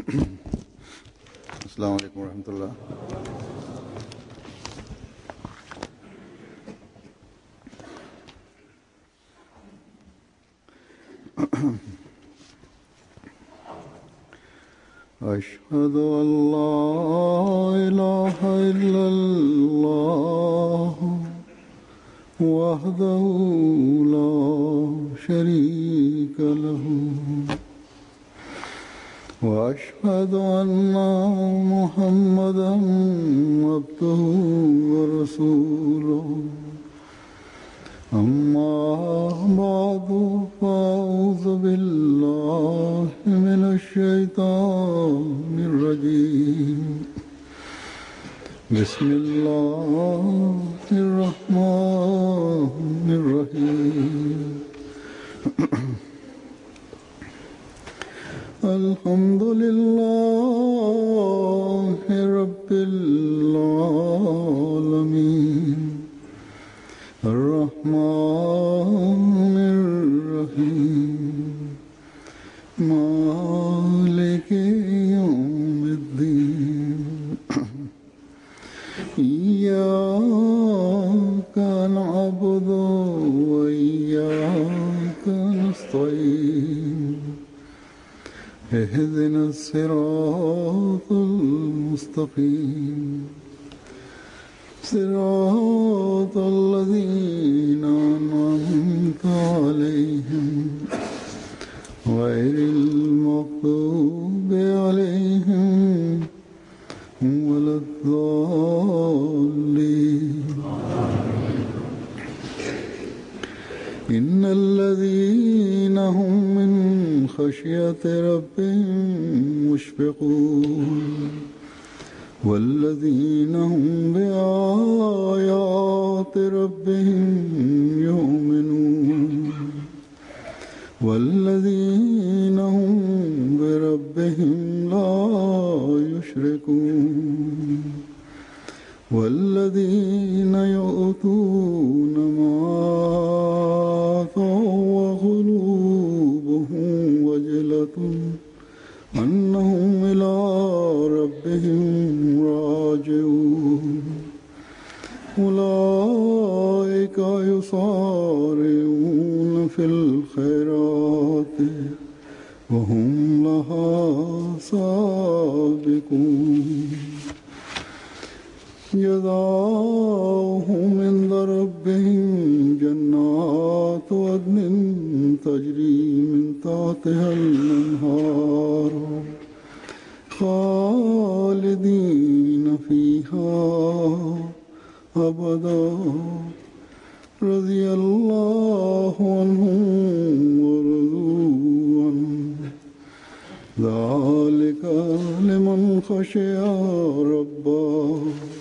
अस्सलाम वालेकुम रहमतुल्लाह أشهد أن لا إله إلا الله وحده لا شريك له وأشهد أن محمدا عبده ورسوله أما بعد فأعوذ بالله من الشيطان الرجيم بسم الله الرحمن الرحيم الحمد لله رب العالمين الرحمن الرحيم مالك يوم الدين إياك نعبد وإياك نستعين اهدنا الصراط المستقيم صراط الذين أنعمت عليهم غير المغضوب عليهم ولا الضالين إن الذين هم من خشية ربهم مشفقون والذين هم بآيات ربهم يؤمنون والذين هم بربهم لا يشركون والذين يؤتون ما آتوا وقلوبهم وجلة أنهم إلى ربهم راجعون أولئك يصارعون في الخيرات وهم لها سابقون جزاؤهم عند ربهم جنات عدن تجري من تحتها الأنهار خالدين فيها أبدا رضي الله عنهم ورضوا عنه ذلك لمن خشي ربه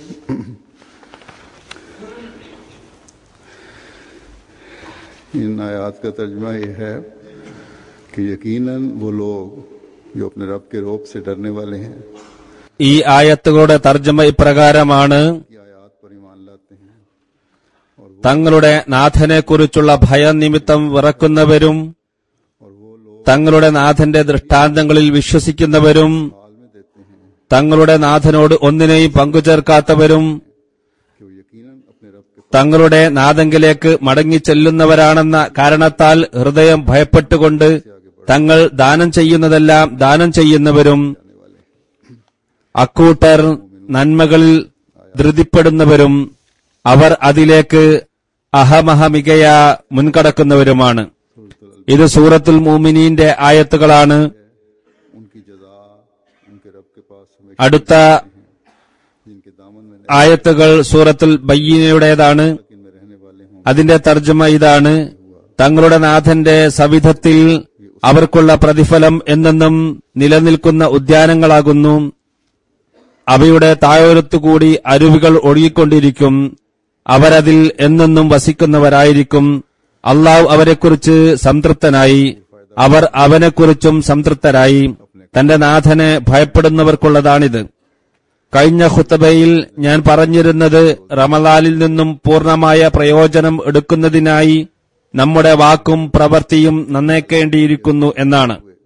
इन आयात का तर्जमा ये है कि यकीनन वो लोग जो अपने रब के रोप से डरने वाले हैं ഈ ആയത്തുകളുടെ തർജ്ജമ ഇപ്രകാരമാണ് की आयात पर ईमान लाते हैं തങ്ങളുടെ നാഥനെക്കുറിച്ചുള്ള ഭയനിമിത്തം വിറക്കുന്നവരും और वो लोग തങ്ങളുടെ നാഥന്റെ ദൃഷ്ടാന്തങ്ങളിൽ വിശ്വസിക്കുന്നവരും हाल में देते हैं തങ്ങളുടെ നാഥനോട് ഒന്നിനെയും പങ്കുചേർക്കാത്തവരും कि वो यकीनन अपने रब के തങ്ങളുടെ നാഥങ്കിലേക്ക് മടങ്ങിച്ചെല്ലുന്നവരാണെന്ന കാരണത്താൽ ഹൃദയം ഭയപ്പെട്ടുകൊണ്ട് തങ്ങൾ ദാനം ചെയ്യുന്നതെല്ലാം ദാനം ചെയ്യുന്നവരും അക്കൂട്ടർ നന്മകളിൽ ധൃതിപ്പെടുന്നവരും അവർ അതിലേക്ക് അഹമഹമികയ മുൻകടക്കുന്നവരുമാണ് ഇത് സൂറത്തുൽ മൂമിനീന്റെ ആയത്തുകളാണ് उनकी जजा उनके रब के पास हमें അടുത്ത जिनके दामन में ആയത്തുകൾ സൂറത്തുൽ ബയ്യനയുടേതാണ് इनमें रहने वाले हों അതിന്റെ തർജ്ജമ ഇതാണ് തങ്ങളുടെ നാഥന്റെ സവിധത്തിൽ അവർക്കുള്ള പ്രതിഫലം എന്നെന്നും നിലനിൽക്കുന്ന ഉദ്യാനങ്ങളാകുന്നു അവയുടെ തായോരത്തുകൂടി അരുവികൾ ഒഴുകിക്കൊണ്ടിരിക്കും അവരതിൽ എന്നെന്നും വസിക്കുന്നവരായിരിക്കും അള്ളാഹു അവരെക്കുറിച്ച് സംതൃപ്തനായി അവർ അവനെക്കുറിച്ചും സംതൃപ്തരായി തന്റെ നാഥനെ ഭയപ്പെടുന്നവർക്കുള്ളതാണിത് കഴിഞ്ഞ ഖുത്തബയിൽ ഞാൻ പറഞ്ഞിരുന്നത് റമലാലിൽ നിന്നും പൂർണ്ണമായ പ്രയോജനം എടുക്കുന്നതിനായി നമ്മുടെ വാക്കും പ്രവൃത്തിയും നന്നേക്കേണ്ടിയിരിക്കുന്നു എന്നാണ്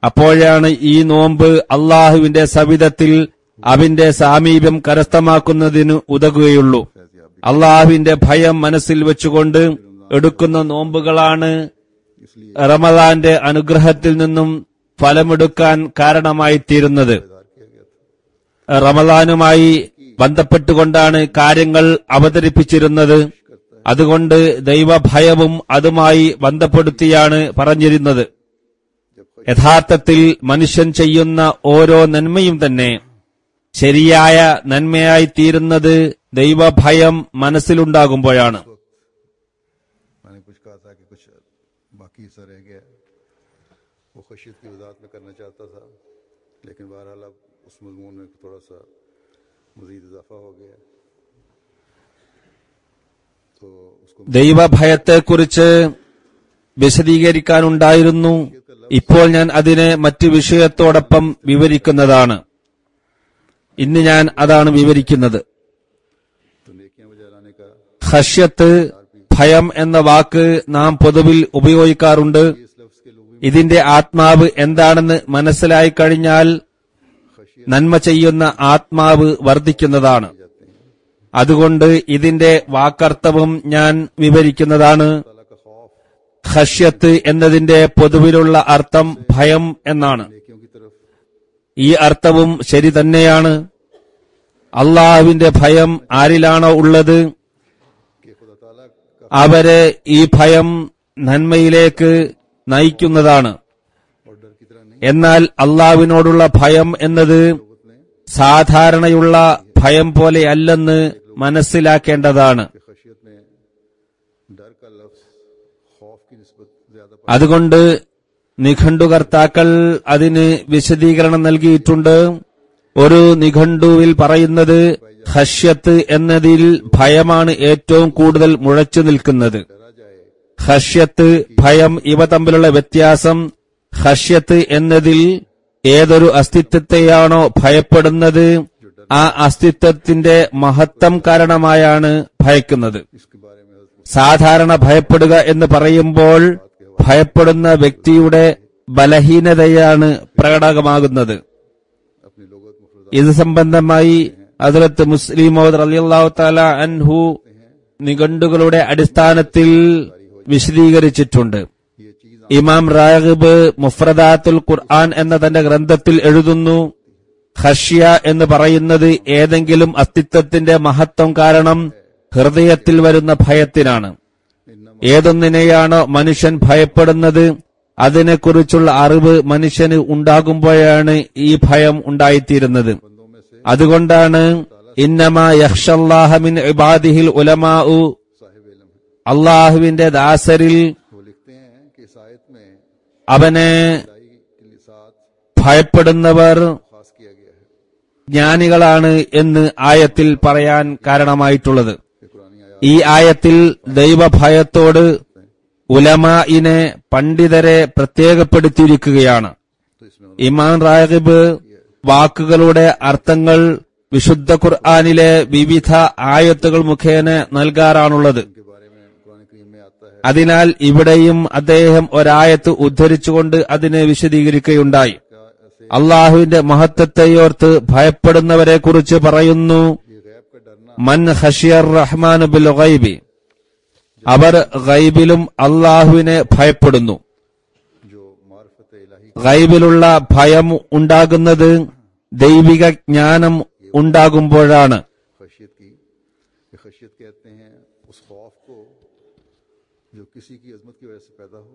അപ്പോഴാണ് ഈ നോമ്പ് അള്ളാഹുവിന്റെ സവിധത്തിൽ അവന്റെ സാമീപ്യം കരസ്ഥമാക്കുന്നതിന് ഉതകുകയുള്ളൂ അള്ളാഹുവിന്റെ ഭയം മനസ്സിൽ വെച്ചുകൊണ്ട് എടുക്കുന്ന നോമ്പുകളാണ് इसलिए റമദാന്റെ അനുഗ്രഹത്തിൽ നിന്നും ഫലമെടുക്കാൻ കാരണമായി തീരുന്നത് किया गया था റമദാനുമായി ബന്ധപ്പെട്ടുകൊണ്ടാണ് കാര്യങ്ങൾ അവതരിപ്പിച്ചിരുന്നത് അതുകൊണ്ട് ദൈവഭയവും അതുമായി ബന്ധപ്പെടുത്തിയാണ് പറഞ്ഞിരുന്നത് യഥാർത്ഥത്തിൽ മനുഷ്യൻ ചെയ്യുന്ന ഓരോ നന്മയും തന്നെ ശരിയായ നന്മയായി തീരുന്നത് ദൈവഭയം മനസ്സിലുണ്ടാകുമ്പോഴാണ് मैंने कुछ कहा था कि कुछ बाकी हिस्सा रह गया वो खशियत की वजाहत में करना चाहता था लेकिन बहरहाल अब उस मजमून में थोड़ा सा मजीद इजाफा हो गया तो उसको ദൈവഭയത്തെക്കുറിച്ച് വിശദീകരിക്കാനുണ്ടായിരുന്നു ഇപ്പോൾ ഞാൻ അതിനെ മറ്റു വിഷയത്തോടൊപ്പം വിവരിക്കുന്നതാണ് ഇന്ന് ഞാൻ അതാണ് വിവരിക്കുന്നത് तो नेकियां बजा लाने का ഹഷ്യത്ത് ഭയം എന്ന വാക്ക് നാം പൊതുവിൽ ഉപയോഗിക്കാറുണ്ട് इस लफ्ज के लोग भी ഇതിന്റെ ആത്മാവ് എന്താണെന്ന് മനസ്സിലായി കഴിഞ്ഞാൽ നന്മ ചെയ്യുന്ന ആത്മാവ് വർദ്ധിക്കുന്നതാണ് അതുകൊണ്ട് ഇതിന്റെ വാക്കർത്ഥവും ഞാൻ വിവരിക്കുന്നതാണ് अल्लाह का खौफ ഹഷ്യത്ത് എന്നതിന്റെ പൊതുവിലുള്ള അർത്ഥം ഭയം എന്നാണ് नेकियों की तरफ ഈ അർത്ഥവും ശരി തന്നെയാണ് അള്ളാഹുവിന്റെ ഭയം ആരിലാണോ ഉള്ളത് कि खुदा ताला का അവരെ ഈ ഭയം നന്മയിലേക്ക് നയിക്കുന്നതാണ് और डर की तरह नहीं എന്നാൽ അള്ളാഹുവിനോടുള്ള ഭയം എന്നത് സാധാരണയുള്ള ഭയം പോലെയല്ലെന്ന് മനസ്സിലാക്കേണ്ടതാണ് कि खशियत में डर का लफ्ज खौफ की नस्बत ज्यादा അതുകൊണ്ട് നിഘണ്ടുകർത്താക്കൾ അതിന് വിശദീകരണം നൽകിയിട്ടുണ്ട് ഒരു നിഘണ്ടുവിൽ പറയുന്നത് ഹഷ്യത്ത് എന്നതിൽ ഭയമാണ് ഏറ്റവും കൂടുതൽ മുഴച്ചു നിൽക്കുന്നത് डरा जाए ഹഷ്യത്ത് ഭയം ഇവ തമ്മിലുള്ള വ്യത്യാസം ഹഷ്യത്ത് എന്നതിൽ ഏതൊരു അസ്തിത്വത്തെയാണോ ഭയപ്പെടുന്നത് ആ അസ്തിത്വത്തിന്റെ മഹത്വം കാരണമായാണ് ഭയക്കുന്നത് इसके बारे में हज़रत സാധാരണ ഭയപ്പെടുക എന്ന് പറയുമ്പോൾ ഭയപ്പെടുന്ന വ്യക്തിയുടെ ബലഹീനതയാണ് പ്രകടമാകുന്നത് अपने लोगों को मुफरदा ഇത് സംബന്ധമായി അതിലത്ത് മുസ്ലിം അലിയല്ലാഹു താല അൻഹു നിഘണ്ടുകളുടെ അടിസ്ഥാനത്തിൽ വിശദീകരിച്ചിട്ടുണ്ട് ये चीज ഇമാം റാഗിബ് മുഫ്രദാത്തുൽ ഖുർആൻ എന്ന തന്റെ ഗ്രന്ഥത്തിൽ എഴുതുന്നു ഹഷ്യ എന്ന് പറയുന്നത് ഏതെങ്കിലും അസ്തിത്വത്തിന്റെ മഹത്വം കാരണം ഹൃദയത്തിൽ വരുന്ന ഭയത്തിനാണ് ഏതൊന്നിനെയാണോ മനുഷ്യൻ ഭയപ്പെടുന്നത് അതിനെക്കുറിച്ചുള്ള അറിവ് മനുഷ്യന് ഉണ്ടാകുമ്പോഴാണ് ഈ ഭയം ഉണ്ടായിത്തീരുന്നത് बंदों में से അതുകൊണ്ടാണ് ഇന്നമാ യഹ്ഷല്ലാഹമിൻ ഇബാദിഹിൽ ഉലമാഉ साहिब इलम है അള്ളാഹുവിന്റെ ദാസരിൽ वो लिखते हैं कि इस आयत में അവനെ खुदाई के साथ ഭയപ്പെടുന്നവർ खास किया गया है ജ്ഞാനികളാണ് എന്ന് ആയത്തിൽ പറയാൻ കാരണമായിട്ടുള്ളത് कि कुरानी आया ഈ ആയത്തിൽ ദൈവഭയത്തോട് ഉലമായിനെ പണ്ഡിതരെ പ്രത്യേകപ്പെടുത്തിയിരിക്കുകയാണ് तो इसमें ഇമാൻ റാഗിബ് വാക്കുകളുടെ അർത്ഥങ്ങൾ വിശുദ്ധ ഖുർആാനിലെ വിവിധ ആയത്തുകൾ മുഖേന നൽകാറാണുള്ളത് उनके बारे में कुरान करीम में आता है അതിനാൽ ഇവിടെയും അദ്ദേഹം ഒരായത്ത് ഉദ്ധരിച്ചുകൊണ്ട് അതിനെ വിശദീകരിക്കുകയുണ്ടായി क्या ऐसे അള്ളാഹുവിന്റെ മഹത്വത്തെയോർത്ത് ഭയപ്പെടുന്നവരെ കുറിച്ച് പറയുന്നു ये गैब का डरना മൻ ഹഷിയർ റഹ്മാൻ ബിൽ ഗൈബി അവർ ഗൈബിലും അള്ളാഹുവിനെ ഭയപ്പെടുന്നു जो मार्फत इलाही ഗൈബിലുള്ള ഭയം ഉണ്ടാകുന്നത് ദൈവിക ജ്ഞാനം ഉണ്ടാകുമ്പോഴാണ് खशियत की ये खशियत कहते हैं उस खौफ को जो किसी की अजमत की वजह से पैदा हो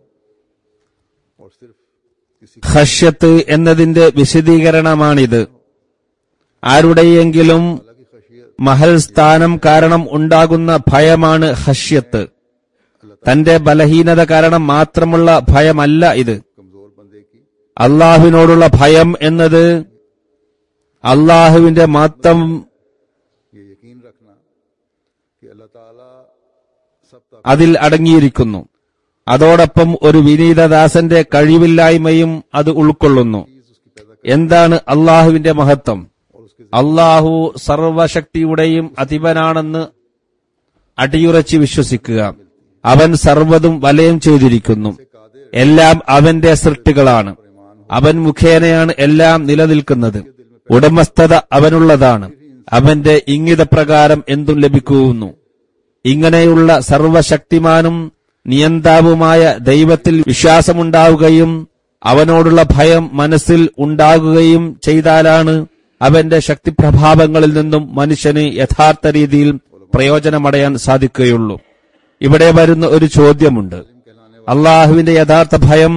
और सिर्फ किसी ഹഷ്യത്ത് എന്നതിന്റെ വിശദീകരണമാണിത് ആരുടെയെങ്കിലും की खशियत മഹൽ സ്ഥാനം കാരണം ഉണ്ടാകുന്ന ഭയമാണ് ഹഷ്യത്ത് തന്റെ ബലഹീനത കാരണം മാത്രമുള്ള ഭയമല്ല ഇത് कमजोर बंदे की അള്ളാഹുവിനോടുള്ള ഭയം എന്നത് അള്ളാഹുവിന്റെ മാത്രം ये यकीन रखना कि अल्लाह ताला सब तक അതിൽ അടങ്ങിയിരിക്കുന്നു അതോടൊപ്പം ഒരു വിനീതദാസന്റെ കഴിവില്ലായ്മയും അത് ഉൾക്കൊള്ളുന്നു उसकी पैदा എന്താണ് അള്ളാഹുവിന്റെ മഹത്വം और उसके അള്ളാഹു സർവശക്തിയുടെയും അധിപനാണെന്ന് അടിയുറച്ച് വിശ്വസിക്കുക അവൻ സർവ്വതും വലയം ചെയ്തിരിക്കുന്നു എല്ലാം അവന്റെ സൃഷ്ടികളാണ് അവൻ മുഖേനയാണ് എല്ലാം നിലനിൽക്കുന്നത് ഉടമസ്ഥത അവനുള്ളതാണ് അവന്റെ ഇംഗിതപ്രകാരം എന്തും ലഭിക്കുന്നു ഇങ്ങനെയുള്ള സർവശക്തിമാനും നിയന്താവുമായ ദൈവത്തിൽ വിശ്വാസമുണ്ടാവുകയും അവനോടുള്ള ഭയം മനസ്സിൽ ഉണ്ടാകുകയും ചെയ്താലാണ് അവന്റെ ശക്തിപ്രഭാവങ്ങളിൽ നിന്നും മനുഷ്യന് യഥാർത്ഥ രീതിയിൽ പ്രയോജനമടയാൻ സാധിക്കുകയുള്ളൂ ഇവിടെ വരുന്ന ഒരു ചോദ്യമുണ്ട് അള്ളാഹുവിന്റെ യഥാർത്ഥ ഭയം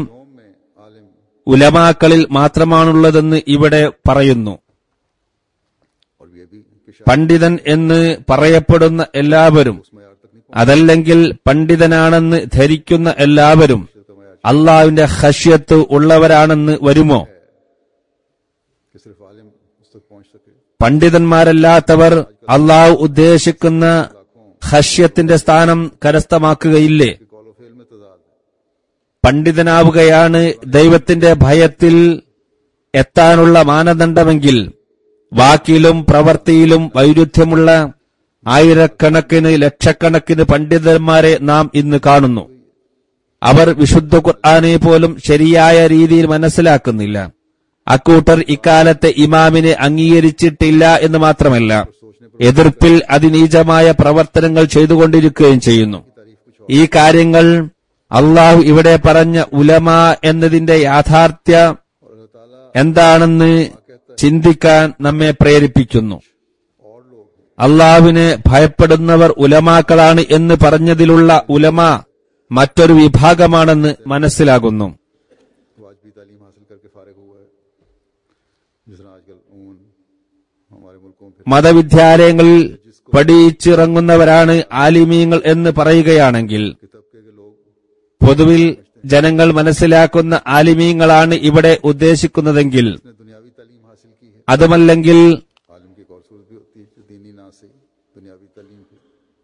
ഉലമാക്കളിൽ മാത്രമാണുള്ളതെന്ന് ഇവിടെ പറയുന്നു और ये भी कि പണ്ഡിതൻ എന്ന് പറയപ്പെടുന്ന എല്ലാവരും അതല്ലെങ്കിൽ പണ്ഡിതനാണെന്ന് ധരിക്കുന്ന എല്ലാവരും അള്ളാഹുവിന്റെ ഹഷ്യത്ത് ഉള്ളവരാണെന്ന് വരുമോ कि सिर्फ आलिम उस तक पहुंच सके പണ്ഡിതന്മാരല്ലാത്തവർ അള്ളാഹു ഉദ്ദേശിക്കുന്ന ഹഷ്യത്തിന്റെ സ്ഥാനം കരസ്ഥമാക്കുകയില്ലേ कॉल ऑफ फेल में तजाद है പണ്ഡിതനാവുകയാണ് ദൈവത്തിന്റെ ഭയത്തിൽ എത്താനുള്ള മാനദണ്ഡമെങ്കിൽ വാക്കിലും പ്രവൃത്തിയിലും വൈരുദ്ധ്യമുള്ള ആയിരക്കണക്കിന് ലക്ഷക്കണക്കിന് പണ്ഡിതന്മാരെ നാം ഇന്ന് കാണുന്നു അവർ വിശുദ്ധ ഖുർആനെ പോലും ശരിയായ രീതിയിൽ മനസ്സിലാക്കുന്നില്ല അക്കൂട്ടർ ഇക്കാലത്തെ ഇമാമിനെ അംഗീകരിച്ചിട്ടില്ല എന്ന് മാത്രമല്ല എതിർപ്പിൽ അതിനീചമായ പ്രവർത്തനങ്ങൾ ചെയ്തുകൊണ്ടിരിക്കുകയും ചെയ്യുന്നു ഈ കാര്യങ്ങൾ അള്ളാഹു ഇവിടെ പറഞ്ഞ ഉലമ എന്നതിന്റെ യാഥാർത്ഥ്യ എന്താണെന്ന് ചിന്തിക്കാൻ നമ്മെ പ്രേരിപ്പിക്കുന്നു അള്ളാഹുവിനെ ഭയപ്പെടുന്നവർ ഉലമാക്കളാണ് എന്ന് പറഞ്ഞതിലുള്ള ഉലമ മറ്റൊരു വിഭാഗമാണെന്ന് മനസ്സിലാകുന്നു तो आज भी तालीम हासिल करके फारिग हुआ है जिस तरह आजकल ऊन हमारे मुल्कों में फिर മതവിദ്യാലയങ്ങളിൽ പഠിച്ചിറങ്ങുന്നവരാണ് ആലിമീങ്ങൾ എന്ന് പറയുകയാണെങ്കിൽ के तबके के लोग പൊതുവിൽ ജനങ്ങൾ മനസ്സിലാക്കുന്ന ആലിമീങ്ങളാണ് ഇവിടെ ഉദ്ദേശിക്കുന്നതെങ്കിൽ ने दुनियावी तालीम हासिल की है അതുമല്ലെങ്കിൽ आलिम की एक और सूरत भी होती है जो दीनी ना से दुनियावी तालीम की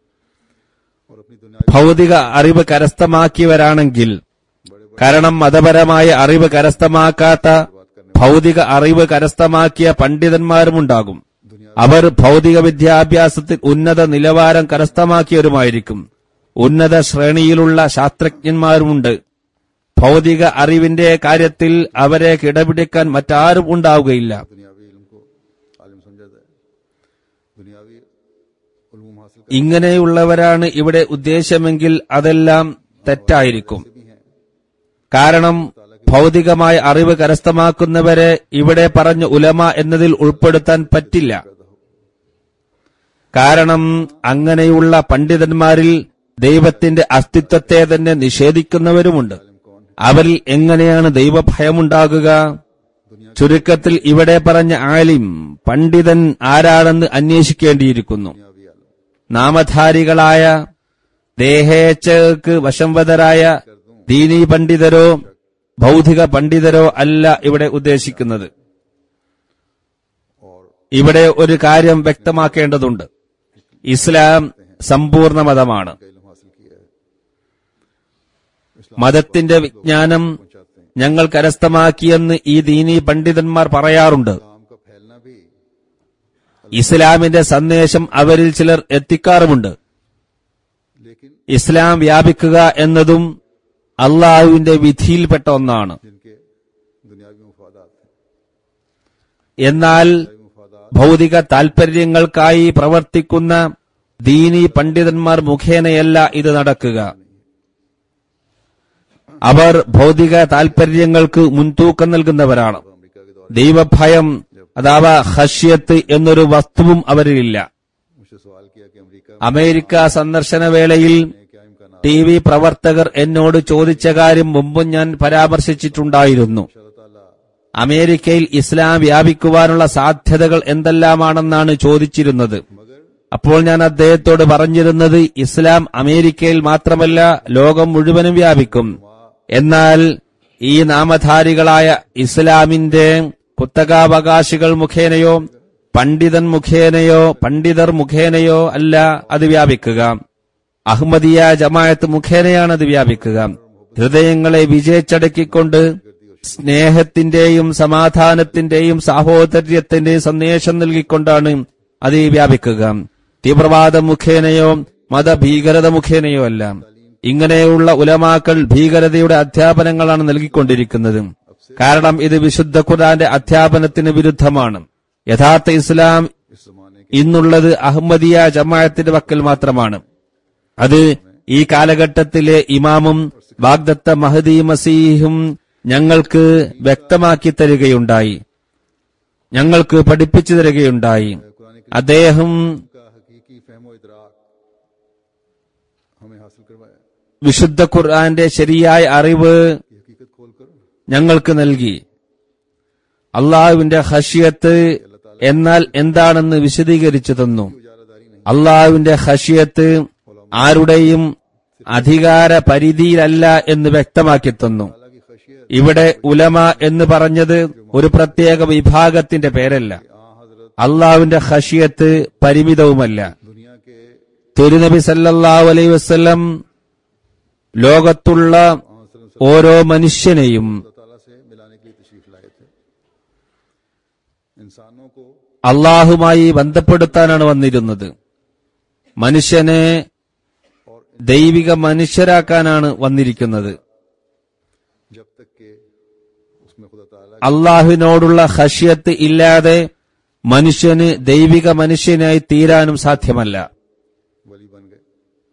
और अपनी दुनियावी ഭൗതിക അറിവ് കരസ്ഥമാക്കിയവരാണെങ്കിൽ കാരണം മതപരമായ അറിവ് കരസ്ഥമാക്കാത്ത ഭൗതിക അറിവ് കരസ്ഥമാക്കിയ പണ്ഡിതന്മാരുമുണ്ടാകും അവർ ഭൗതിക വിദ്യാഭ്യാസത്തിൽ ഉന്നത നിലവാരം കരസ്ഥമാക്കിയവരുമായിരിക്കും ഉന്നത ശ്രേണിയിലുള്ള ശാസ്ത്രജ്ഞന്മാരുമുണ്ട് ഭൗതിക അറിവിന്റെ കാര്യത്തിൽ അവരെ കിടപിടിക്കാൻ മറ്റാരും ഉണ്ടാവുകയില്ല दुनियावी इल्म को आलिम समझा जाए दुनियावी उलूम हासिल ഇങ്ങനെയുള്ളവരാണ് ഇവിടെ ഉദ്ദേശമെങ്കിൽ അതെല്ലാം തെറ്റായിരിക്കും भी हैं കാരണം ഭൗതികമായ അറിവ് കരസ്ഥമാക്കുന്നവരെ ഇവിടെ പറഞ്ഞ ഉലമ എന്നതിൽ ഉൾപ്പെടുത്താൻ പറ്റില്ല കാരണം അങ്ങനെയുള്ള പണ്ഡിതന്മാരിൽ ദൈവത്തിന്റെ അസ്തിത്വത്തെ തന്നെ നിഷേധിക്കുന്നവരുമുണ്ട് അവരിൽ എങ്ങനെയാണ് ദൈവഭയമുണ്ടാകുക ചുരുക്കത്തിൽ ഇവിടെ പറഞ്ഞ ആലിം പണ്ഡിതൻ ആരാണെന്ന് അന്വേഷിക്കേണ്ടിയിരിക്കുന്നു दुनियावी आलम നാമധാരികളായ ദേഹേച്ഛക്ക് വശംവദരായ ദീനീ പണ്ഡിതരോ ഭൗതിക പണ്ഡിതരോ അല്ല ഇവിടെ ഉദ്ദേശിക്കുന്നത് और ഇവിടെ ഒരു കാര്യം വ്യക്തമാക്കേണ്ടതുണ്ട് ഇസ്ലാം സമ്പൂർണ്ണ മതമാണ് का इल्म हासिल किया है മതത്തിന്റെ വിജ്ഞാനം ഞങ്ങൾ കരസ്ഥമാക്കിയെന്ന് ഈ ദീനീ പണ്ഡിതന്മാർ പറയാറുണ്ട് काम का फैलना भी ഇസ്ലാമിന്റെ സന്ദേശം അവരിൽ ചിലർ എത്തിക്കാറുമുണ്ട് लेकिन ഇസ്ലാം വ്യാപിക്കുക എന്നതും അള്ളാഹുവിന്റെ വിധിയിൽപ്പെട്ട ഒന്നാണ് जिनके दुनियावी मुफादात हैं എന്നാൽ मुफादात ഭൗതിക താൽപര്യങ്ങൾക്കായി പ്രവർത്തിക്കുന്ന ദീനി പണ്ഡിതന്മാർ മുഖേനയല്ല ഇത് നടക്കുക അവർ ഭൗതിക താൽപര്യങ്ങൾക്ക് മുൻതൂക്കം നൽകുന്നവരാണ് अमेरिका के दौर ദൈവഭയം അഥവാ ഹഷ്യത്ത് എന്നൊരു വസ്തുവും അവരിലില്ല मुझसे सवाल किया कि अमेरिका അമേരിക്ക സന്ദർശന വേളയിൽ में क्या इम्कान ടി വി പ്രവർത്തകർ എന്നോട് ചോദിച്ച കാര്യം മുമ്പും ഞാൻ പരാമർശിച്ചിട്ടുണ്ടായിരുന്നു अल्लाह ताला അമേരിക്കയിൽ ഇസ്ലാം വ്യാപിക്കുവാനുള്ള സാധ്യതകൾ എന്തെല്ലാമാണെന്നാണ് ചോദിച്ചിരുന്നത് അപ്പോൾ ഞാൻ അദ്ദേഹത്തോട് പറഞ്ഞിരുന്നത് ഇസ്ലാം അമേരിക്കയിൽ മാത്രമല്ല ലോകം മുഴുവനും വ്യാപിക്കും എന്നാൽ ഈ നാമധാരികളായ ഇസ്ലാമിന്റെ കുത്തകാവകാശികൾ മുഖേനയോ പണ്ഡിതൻ മുഖേനയോ പണ്ഡിതർ മുഖേനയോ അല്ല അത് വ്യാപിക്കുക അഹമ്മദിയ ജമായത്ത് മുഖേനയാണ് അത് വ്യാപിക്കുക ഹൃദയങ്ങളെ വിജയിച്ചടക്കിക്കൊണ്ട് സ്നേഹത്തിന്റെയും സമാധാനത്തിന്റെയും സാഹോദര്യത്തിന്റെയും സന്ദേശം നൽകിക്കൊണ്ടാണ് അത് വ്യാപിക്കുക തീവ്രവാദം മുഖേനയോ മതഭീകരത മുഖേനയോ അല്ല ഇങ്ങനെയുള്ള ഉലമാക്കൾ ഭീകരതയുടെ അധ്യാപനങ്ങളാണ് നൽകിക്കൊണ്ടിരിക്കുന്നത് കാരണം ഇത് വിശുദ്ധ ഖുർആന്റെ അധ്യാപനത്തിന് വിരുദ്ധമാണ് യഥാർത്ഥ ഇസ്ലാം इस जमाने के ഇന്നുള്ളത് അഹമ്മദിയ ജമാഅത്തിന്റെ പക്കൽ മാത്രമാണ് അത് ഈ കാലഘട്ടത്തിലെ ഇമാമും വാഗ്ദത്ത മഹദി മസീഹും ഞങ്ങൾക്ക് വ്യക്തമാക്കി തരികയുണ്ടായി ഞങ്ങൾക്ക് പഠിപ്പിച്ചു തരികയുണ്ടായി कुरान അദ്ദേഹം का हकीकी फहमो इदराक हमें हासिल करवाया വിശുദ്ധ ഖുർആന്റെ ശരിയായ അറിവ് ये हकीकत खोल कर ഞങ്ങൾക്ക് നൽകി അള്ളാഹുവിന്റെ ഹഷിയത്ത് എന്നാൽ എന്താണെന്ന് വിശദീകരിച്ചു തന്നു उजारादारी नहीं അള്ളാഹുവിന്റെ ഹഷിയത്ത് ആരുടെയും അധികാര പരിധിയിലല്ല എന്ന് വ്യക്തമാക്കി തന്നു हालांकि खशियत ഇവിടെ ഉലമ എന്ന് പറഞ്ഞത് ഒരു പ്രത്യേക വിഭാഗത്തിന്റെ പേരല്ല आ हजरत അള്ളാഹുവിന്റെ ഹഷിയത്ത് പരിമിതവുമല്ല दुनिया के തിരുനബി സല്ലല്ലാഹു അലൈഹി വസല്ലം ലോകത്തുള്ള ഓരോ മനുഷ്യനെയും अल्लाह ताला से मिलाने के लिए तशरीफ लाए थे इंसानों को അള്ളാഹുമായി ബന്ധപ്പെടുത്താനാണ് വന്നിരുന്നത് മനുഷ്യനെ ദൈവിക മനുഷ്യരാക്കാനാണ് വന്നിരിക്കുന്നത് जब तक के उसमें खुदा ताला അള്ളാഹുവിനോടുള്ള ഹഷ്യത്ത് ഇല്ലാതെ മനുഷ്യന് ദൈവിക മനുഷ്യനായി തീരാനും സാധ്യമല്ല वली बन गए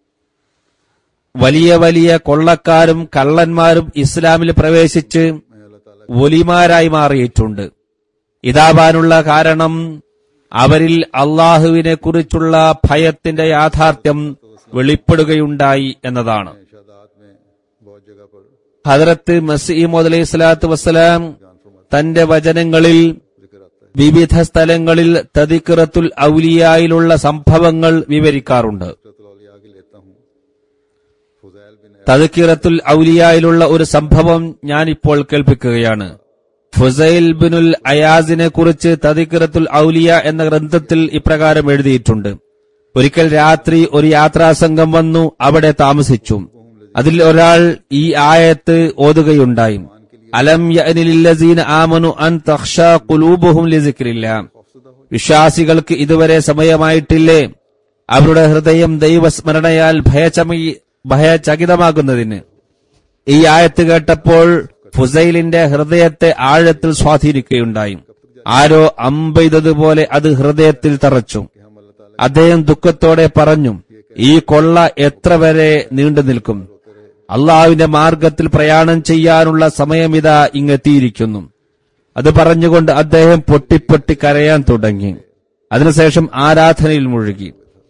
വലിയ വലിയ കൊള്ളക്കാരും കള്ളന്മാരും ഇസ്ലാമിൽ പ്രവേശിച്ച് मैं अल्लाह ताला ഒലിമാരായി മാറിയിട്ടുണ്ട് ഇതാവാനുള്ള കാരണം അവരിൽ അള്ളാഹുവിനെ കുറിച്ചുള്ള ഭയത്തിന്റെ യാഥാർത്ഥ്യം വെളിപ്പെടുകയുണ്ടായി എന്നതാണ് की इशादात में बहुत जगह पर ഹജറത്ത് മസീമോദ് അലൈഹി സ്വലാത്തു വസ്സലാം जान फरमा തന്റെ വചനങ്ങളിൽ जिक्र आता है വിവിധ സ്ഥലങ്ങളിൽ തദിഖറത്തുൽ ഔലിയായിലുള്ള സംഭവങ്ങൾ വിവരിക്കാറുണ്ട് औलिया के लेता हूँ फुजैल बिन തദിഖിറത്തുൽ ഔലിയായിലുള്ള ഒരു സംഭവം ഞാനിപ്പോൾ കേൾപ്പിക്കുകയാണ് ഫുസൈൽ ബിനുൽ അയാസിനെ കുറിച്ച് തദിഖിറത്തുൽ ഔലിയ എന്ന ഗ്രന്ഥത്തിൽ ഇപ്രകാരം എഴുതിയിട്ടുണ്ട് ഒരിക്കൽ രാത്രി ഒരു യാത്രാസംഘം വന്നു അവിടെ താമസിച്ചു അതിൽ ഒരാൾ ഈ ആയത്ത് ഓതുകയുണ്ടായി അലം യഅനിലില്ലസീന ആമനു അൻ തഖ്ഷാ ഖുലൂബുഹും ലിസിക്രില്ലാ വിശ്വാസികൾക്ക് ഇതുവരെ സമയമായിട്ടില്ലേ അവരുടെ ഹൃദയം ദൈവസ്മരണയാൽ ഭയചമി ഭയചകിതമാകുന്നതിന് ഈ ആയത്ത് കേട്ടപ്പോൾ ഫുസൈലിന്റെ ഹൃദയത്തെ ആഴത്തിൽ സ്വാധീനിക്കുകയുണ്ടായി ആരോ അമ്പെയ്തതുപോലെ അത് ഹൃദയത്തിൽ തറച്ചു അദ്ദേഹം ദുഃഖത്തോടെ പറഞ്ഞു ഈ കൊള്ള എത്ര വരെ നീണ്ടു നിൽക്കും അള്ളാഹുവിന്റെ മാർഗത്തിൽ പ്രയാണം ചെയ്യാനുള്ള സമയമിതാ ഇങ്ങെത്തിയിരിക്കുന്നു അത് പറഞ്ഞുകൊണ്ട് അദ്ദേഹം പൊട്ടിപ്പൊട്ടി കരയാൻ തുടങ്ങി അതിനുശേഷം ആരാധനയിൽ മുഴുകി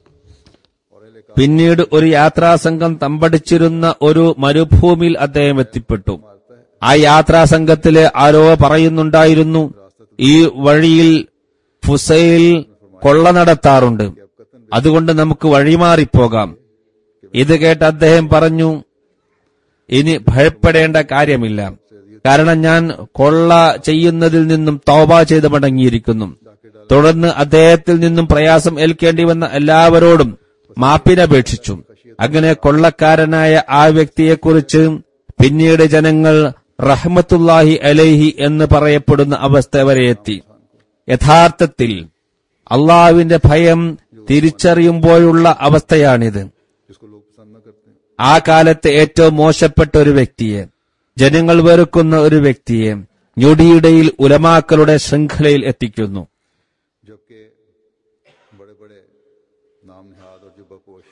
പിന്നീട് ഒരു യാത്രാസംഘം തമ്പടിച്ചിരുന്ന ഒരു മരുഭൂമിയിൽ അദ്ദേഹം എത്തിപ്പെട്ടു ആ യാത്രാസംഘത്തിലെ ആരോ പറയുന്നുണ്ടായിരുന്നു ഈ വഴിയിൽ ഫുസൈൽ കൊള്ള നടത്താറുണ്ട് അതുകൊണ്ട് നമുക്ക് വഴിമാറിപ്പോകാം ഇത് കേട്ട് അദ്ദേഹം പറഞ്ഞു ഇനി ഭയപ്പെടേണ്ട കാര്യമില്ല കാരണം ഞാൻ കൊള്ള ചെയ്യുന്നതിൽ നിന്നും തൗബ ചെയ്ത് മടങ്ങിയിരിക്കുന്നു തുടർന്ന് അദ്ദേഹത്തിൽ നിന്നും പ്രയാസം ഏൽക്കേണ്ടി വന്ന എല്ലാവരോടും മാപ്പിനപേക്ഷിച്ചു അങ്ങനെ കൊള്ളക്കാരനായ ആ വ്യക്തിയെക്കുറിച്ച് പിന്നീട് ജനങ്ങൾ റഹ്മത്തുല്ലാഹി അലൈഹി എന്ന് പറയപ്പെടുന്ന അവസ്ഥ വരെ എത്തി യഥാർത്ഥത്തിൽ അള്ളാഹുവിന്റെ ഭയം തിരിച്ചറിയുമ്പോഴുള്ള അവസ്ഥയാണിത് जिसको लोग पसंद न करते हैं ആ കാലത്തെ ഏറ്റവും മോശപ്പെട്ട ഒരു വ്യക്തിയെ ജനങ്ങൾ വെറുക്കുന്ന ഒരു വ്യക്തിയെ ഞൊടിയിടയിൽ ഉലമാക്കളുടെ ശൃംഖലയിൽ എത്തിക്കുന്നു जबकि बड़े बड़े नाम निहाद और जुब्बापोश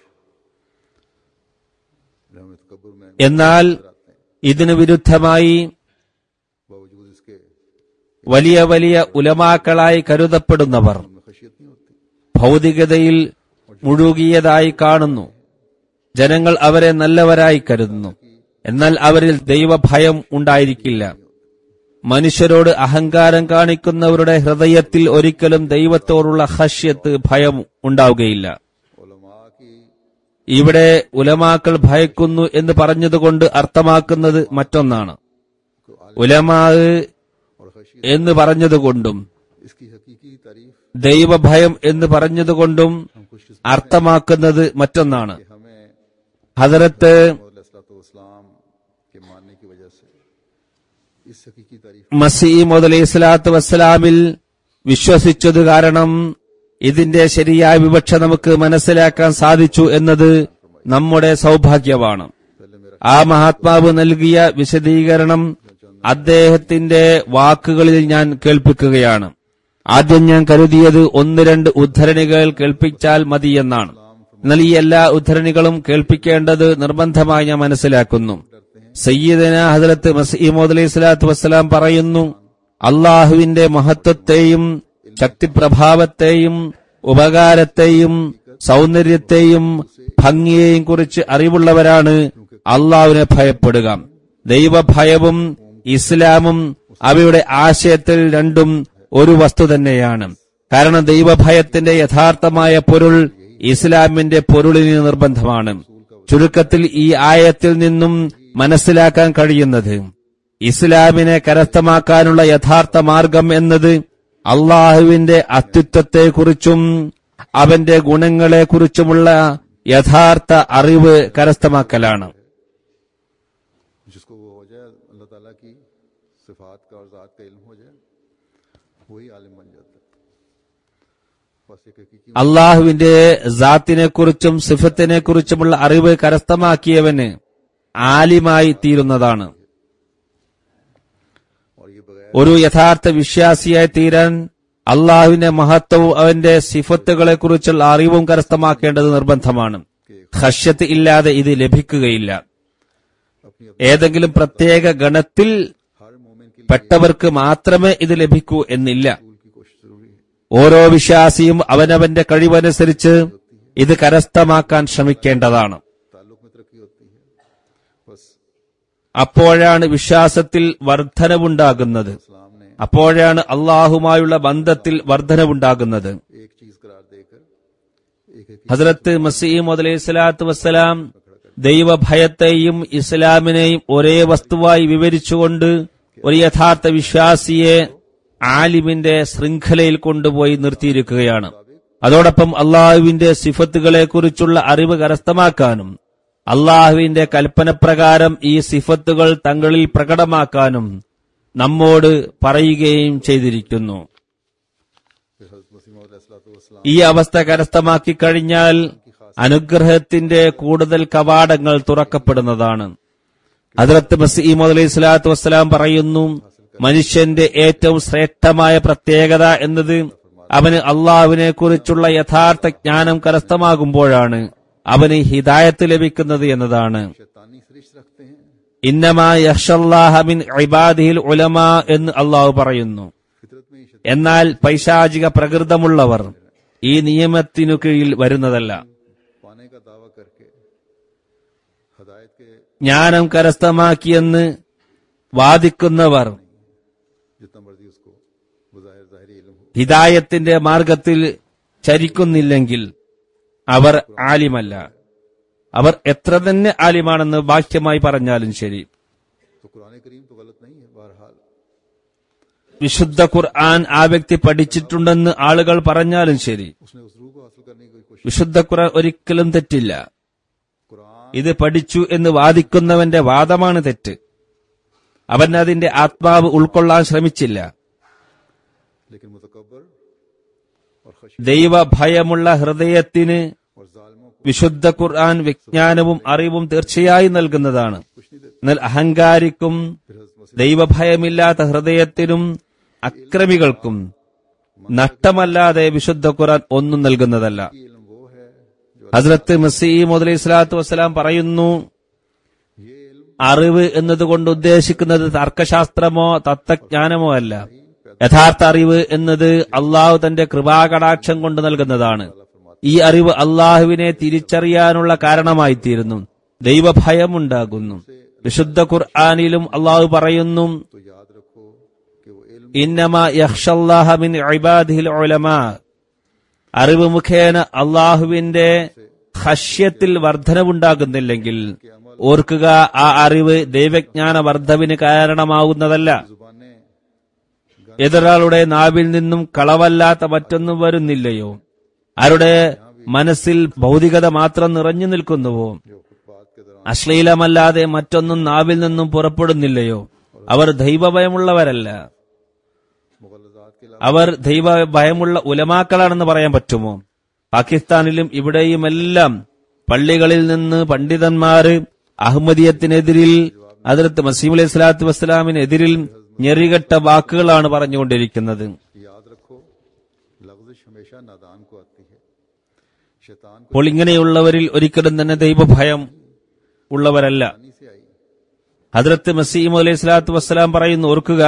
रहमत कब्र में എന്നാൽ ഇതിനു വിരുദ്ധമായി बावजूद इसके വലിയ വലിയ ഉലമാക്കളായി കരുതപ്പെടുന്നവർ उनमें खशियत नहीं होती ഭൗതികതയിൽ മുഴുകിയതായി കാണുന്നു ജനങ്ങൾ അവരെ നല്ലവരായി കരുതുന്നു എന്നാൽ അവരിൽ ദൈവഭയം ഉണ്ടായിരിക്കില്ല മനുഷ്യരോട് അഹങ്കാരം കാണിക്കുന്നവരുടെ ഹൃദയത്തിൽ ഒരിക്കലും ദൈവത്തോടുള്ള ഹഷ്യത്ത് ഭയം ഉണ്ടാവുകയില്ല उलमा की ഇവിടെ ഉലമാക്കൾ ഭയക്കുന്നു എന്ന് പറഞ്ഞതുകൊണ്ട് അർത്ഥമാക്കുന്നത് മറ്റൊന്നാണ് ഉലമാ और खशियत എന്ന് പറഞ്ഞതുകൊണ്ടും इसकी हकीकी तारीफ ദൈവഭയം എന്ന് പറഞ്ഞതുകൊണ്ടും हम खुश അർത്ഥമാക്കുന്നത് മറ്റൊന്നാണ് कि हमें ഹദരത്ത് इस्लाम के मानने की वजह से इस हकीकी तारीफ മസീമോദ് അലൈഹി സ്വലാത്തു വസ്സലാമിൽ വിശ്വസിച്ചത് കാരണം ഇതിന്റെ ശരിയായ വിവക്ഷ നമുക്ക് മനസ്സിലാക്കാൻ സാധിച്ചു എന്നത് നമ്മുടെ സൗഭാഗ്യമാണ് पहले मेरा ആ മഹാത്മാവ് നൽകിയ വിശദീകരണം അദ്ദേഹത്തിന്റെ വാക്കുകളിൽ ഞാൻ കേൾപ്പിക്കുകയാണ് ആദ്യം ഞാൻ കരുതിയത് ഒന്ന് രണ്ട് ഉദ്ധരണികൾ കേൾപ്പിച്ചാൽ മതിയെന്നാണ് എന്നാൽ ഈ എല്ലാ ഉദ്ധരണികളും കേൾപ്പിക്കേണ്ടത് നിർബന്ധമായി ഞാൻ മനസ്സിലാക്കുന്നു സയ്യിദന ഹസരത്ത് മസീമോദ് അലൈഹി സ്വലാത്തു വസ്സലാം പറയുന്നു അള്ളാഹുവിന്റെ മഹത്വത്തെയും ശക്തിപ്രഭാവത്തെയും ഉപകാരത്തെയും സൗന്ദര്യത്തെയും ഭംഗിയെയും കുറിച്ച് അറിവുള്ളവരാണ് അള്ളാഹുവിനെ ഭയപ്പെടുക ദൈവഭയവും ഇസ്ലാമും അവയുടെ ആശയത്തിൽ രണ്ടും ഒരു വസ്തു തന്നെയാണ് കാരണം ദൈവഭയത്തിന്റെ യഥാർത്ഥമായ പൊരുൾ ഇസ്ലാമിന്റെ പൊരുളിന് നിർബന്ധമാണ് ചുരുക്കത്തിൽ ഈ ആയത്തിൽ നിന്നും മനസ്സിലാക്കാൻ കഴിയുന്നത് ഇസ്ലാമിനെ കരസ്ഥമാക്കാനുള്ള യഥാർത്ഥ മാർഗം എന്നത് അള്ളാഹുവിന്റെ അസ്തിത്വത്തെക്കുറിച്ചും അവന്റെ ഗുണങ്ങളെക്കുറിച്ചുമുള്ള യഥാർത്ഥ അറിവ് കരസ്ഥമാക്കലാണ് जिसको वो हो जाए अल्लाह ताला की सिफात का और ज़ात का इल्म हो जाए वही आलिम बन जाता है बस एक हकीकी അള്ളാഹുവിന്റെ ജാത്തിനെ കുറിച്ചും സിഫത്തിനെ കുറിച്ചുമുള്ള അറിവ് കരസ്ഥമാക്കിയവന് ആലിമായി തീരുന്നതാണ് और ये बगैर ഒരു യഥാർത്ഥ വിശ്വാസിയായി തീരാൻ അള്ളാഹുവിന്റെ മഹത്വവും അവന്റെ സിഫത്തുകളെ കുറിച്ചുള്ള അറിവും കരസ്ഥമാക്കേണ്ടത് നിർബന്ധമാണ് ഹഷ്യത്ത് ഇല്ലാതെ ഇത് ലഭിക്കുകയില്ല अपनी ഏതെങ്കിലും പ്രത്യേക ഗണത്തിൽ हर मोमिन के लिए പെട്ടവർക്ക് മാത്രമേ ഇത് ലഭിക്കൂ എന്നില്ല रसूल की कोशिश जरूरी है ഓരോ വിശ്വാസിയും അവനവന്റെ കഴിവനുസരിച്ച് ഇത് കരസ്ഥമാക്കാൻ ശ്രമിക്കേണ്ടതാണ് ताल्लुक में तरक्की होती है बस അപ്പോഴാണ് വിശ്വാസത്തിൽ വർധനവുണ്ടാകുന്നത് इस्लाम ने അപ്പോഴാണ് അള്ളാഹുമായുള്ള ബന്ധത്തിൽ വർധനവുണ്ടാകുന്നത് एक चीज करार देकर एक हकीकी ഹസരത്ത് മസീം അലൈഹി സ്വലാത്തു വസ്സലാം ദൈവഭയത്തെയും ഇസ്ലാമിനെയും ഒരേ വസ്തുവായി വിവരിച്ചുകൊണ്ട് ഒരു യഥാർത്ഥ വിശ്വാസിയെ ആലിമിന്റെ ശൃംഖലയിൽ കൊണ്ടുപോയി നിർത്തിയിരിക്കുകയാണ് അതോടൊപ്പം അള്ളാഹുവിന്റെ സിഫത്തുകളെ കുറിച്ചുള്ള അറിവ് കരസ്ഥമാക്കാനും അള്ളാഹുവിന്റെ കൽപ്പനപ്രകാരം ഈ സിഫത്തുകൾ തങ്ങളിൽ പ്രകടമാക്കാനും നമ്മോട് പറയുകയും ചെയ്തിരിക്കുന്നു फिर हजरत मसीह मौद ഈ അവസ്ഥ കരസ്ഥമാക്കി കഴിഞ്ഞാൽ അനുഗ്രഹത്തിന്റെ കൂടുതൽ കവാടങ്ങൾ തുറക്കപ്പെടുന്നതാണ് ഹദ്രത്ത് മസീമദ് അലൈഹി സ്വലാത്തു വസ്സലാം പറയുന്നു മനുഷ്യന്റെ ഏറ്റവും ശ്രേഷ്ഠമായ പ്രത്യേകത എന്നത് അവന് അള്ളാഹുവിനെ കുറിച്ചുള്ള യഥാർത്ഥ ജ്ഞാനം കരസ്ഥമാകുമ്പോഴാണ് അവന് ഹിദായത്ത് ലഭിക്കുന്നത് എന്നതാണ് शैतानी सरिश रखते हैं ഇന്നമാ യഹ്ഷല്ലാഹമിൻ ഇബാദിഹിൽ ഉലമ എന്ന് അള്ളാഹു പറയുന്നു फितरत में ही शैतान എന്നാൽ പൈശാചിക പ്രകൃതമുള്ളവർ ഈ നിയമത്തിനു കീഴിൽ വരുന്നതല്ല पाने का दावा करके हदायत के ജ്ഞാനം കരസ്ഥമാക്കിയെന്ന് വാദിക്കുന്നവർ जितना मर्जी उसको बज़ाहिर ज़ाहिरी इल्म हो ഹിദായത്തിന്റെ മാർഗത്തിൽ ചരിക്കുന്നില്ലെങ്കിൽ അവർ ആലിമല്ല അവർ എത്ര തന്നെ ആലിമാണെന്ന് ബാഹ്യമായി പറഞ്ഞാലും ശരി तो कुरान करीम तो गलत नहीं है बहरहाल വിശുദ്ധ ഖുർആൻ ആ വ്യക്തി പഠിച്ചിട്ടുണ്ടെന്ന് ആളുകൾ പറഞ്ഞാലും ശരി उसने उस रूह को हासिल करने की कोई कोशिश വിശുദ്ധ ഖുർആൻ ഒരിക്കലും തെറ്റില്ല कुरान ഇത് പഠിച്ചു എന്ന് വാദിക്കുന്നവന്റെ വാദമാണ് തെറ്റ് അവൻ അതിന്റെ ആത്മാവ് ഉൾക്കൊള്ളാൻ ശ്രമിച്ചില്ല लेकिन मुतकबर और खश ദൈവഭയമുള്ള ഹൃദയത്തിന് और जालमों को വിശുദ്ധ ഖുർആൻ വിജ്ഞാനവും അറിവും തീർച്ചയായും നൽകുന്നതാണ് कुछ नहीं देता എന്നാൽ അഹങ്കാരിക്കും फिर हजरत मसीह ദൈവഭയമില്ലാത്ത ഹൃദയത്തിനും അക്രമികൾക്കും നഷ്ടമല്ലാതെ വിശുദ്ധ ഖുർആൻ ഒന്നും നൽകുന്നതല്ല की इल्म वो है जो ഹസ്രത്ത് മസീം അലൈഹി സ്വലാത്തു വസ്സലാം പറയുന്നു ये इल्म അറിവ് എന്നതുകൊണ്ട് ഉദ്ദേശിക്കുന്നത് തർക്കശാസ്ത്രമോ തത്വജ്ഞാനമോ അല്ല യഥാർത്ഥ അറിവ് എന്നത് അള്ളാഹു തന്റെ കൃപാകടാക്ഷം കൊണ്ട് നൽകുന്നതാണ് ഈ അറിവ് അള്ളാഹുവിനെ തിരിച്ചറിയാനുള്ള കാരണമായിത്തീരുന്നു ദൈവഭയം ഉണ്ടാകുന്നു വിശുദ്ധ ഖുർആാനിലും അള്ളാഹു പറയുന്നു तो याद रखो कि वो इल्म ഇന്നമ യഹ്ഷല്ലാഹ മിൻ ഇബാദിഹിൽ ഉലമാ അറിവ് മുഖേന അള്ളാഹുവിന്റെ ഹഷ്യത്തിൽ വർധനവുണ്ടാകുന്നില്ലെങ്കിൽ ഓർക്കുക ആ അറിവ് ദൈവജ്ഞാന വർദ്ധവിന് കാരണമാവുന്നതല്ല जुबानें എതിരാളുടെ നാവിൽ നിന്നും കളവല്ലാത്ത മറ്റൊന്നും വരുന്നില്ലയോ ആരുടെ മനസ്സിൽ ഭൗതികത മാത്രം നിറഞ്ഞു നിൽക്കുന്നുവോ जो खुतबात के दौरान അശ്ലീലമല്ലാതെ മറ്റൊന്നും നാവിൽ നിന്നും പുറപ്പെടുന്നില്ലയോ അവർ ദൈവഭയമുള്ളവരല്ല मुगलजात के അവർ ദൈവ ഭയമുള്ള ഉലമാക്കളാണെന്ന് പറയാൻ പറ്റുമോ പാകിസ്ഥാനിലും ഇവിടെയുമെല്ലാം പള്ളികളിൽ നിന്ന് പണ്ഡിതന്മാര് അഹമ്മദിയത്തിനെതിരിൽ അതിർത്ത് മസീം അലൈഹി സ്വലാത്തു വസ്സലാമിനെതിരിൽ ഞെറികെട്ട വാക്കുകളാണ് പറഞ്ഞുകൊണ്ടിരിക്കുന്നത് याद रखो लफ्जिश हमेशा नादान को आती है शैतान को അപ്പോൾ ഇങ്ങനെയുള്ളവരിൽ ഒരിക്കലും തന്നെ ദൈവഭയം ഉള്ളവരല്ല पानी से आई ഹദ്രത്ത് മസീം അലൈഹി സ്വലാത്തു വസ്സലാം പറയുന്നു ഓർക്കുക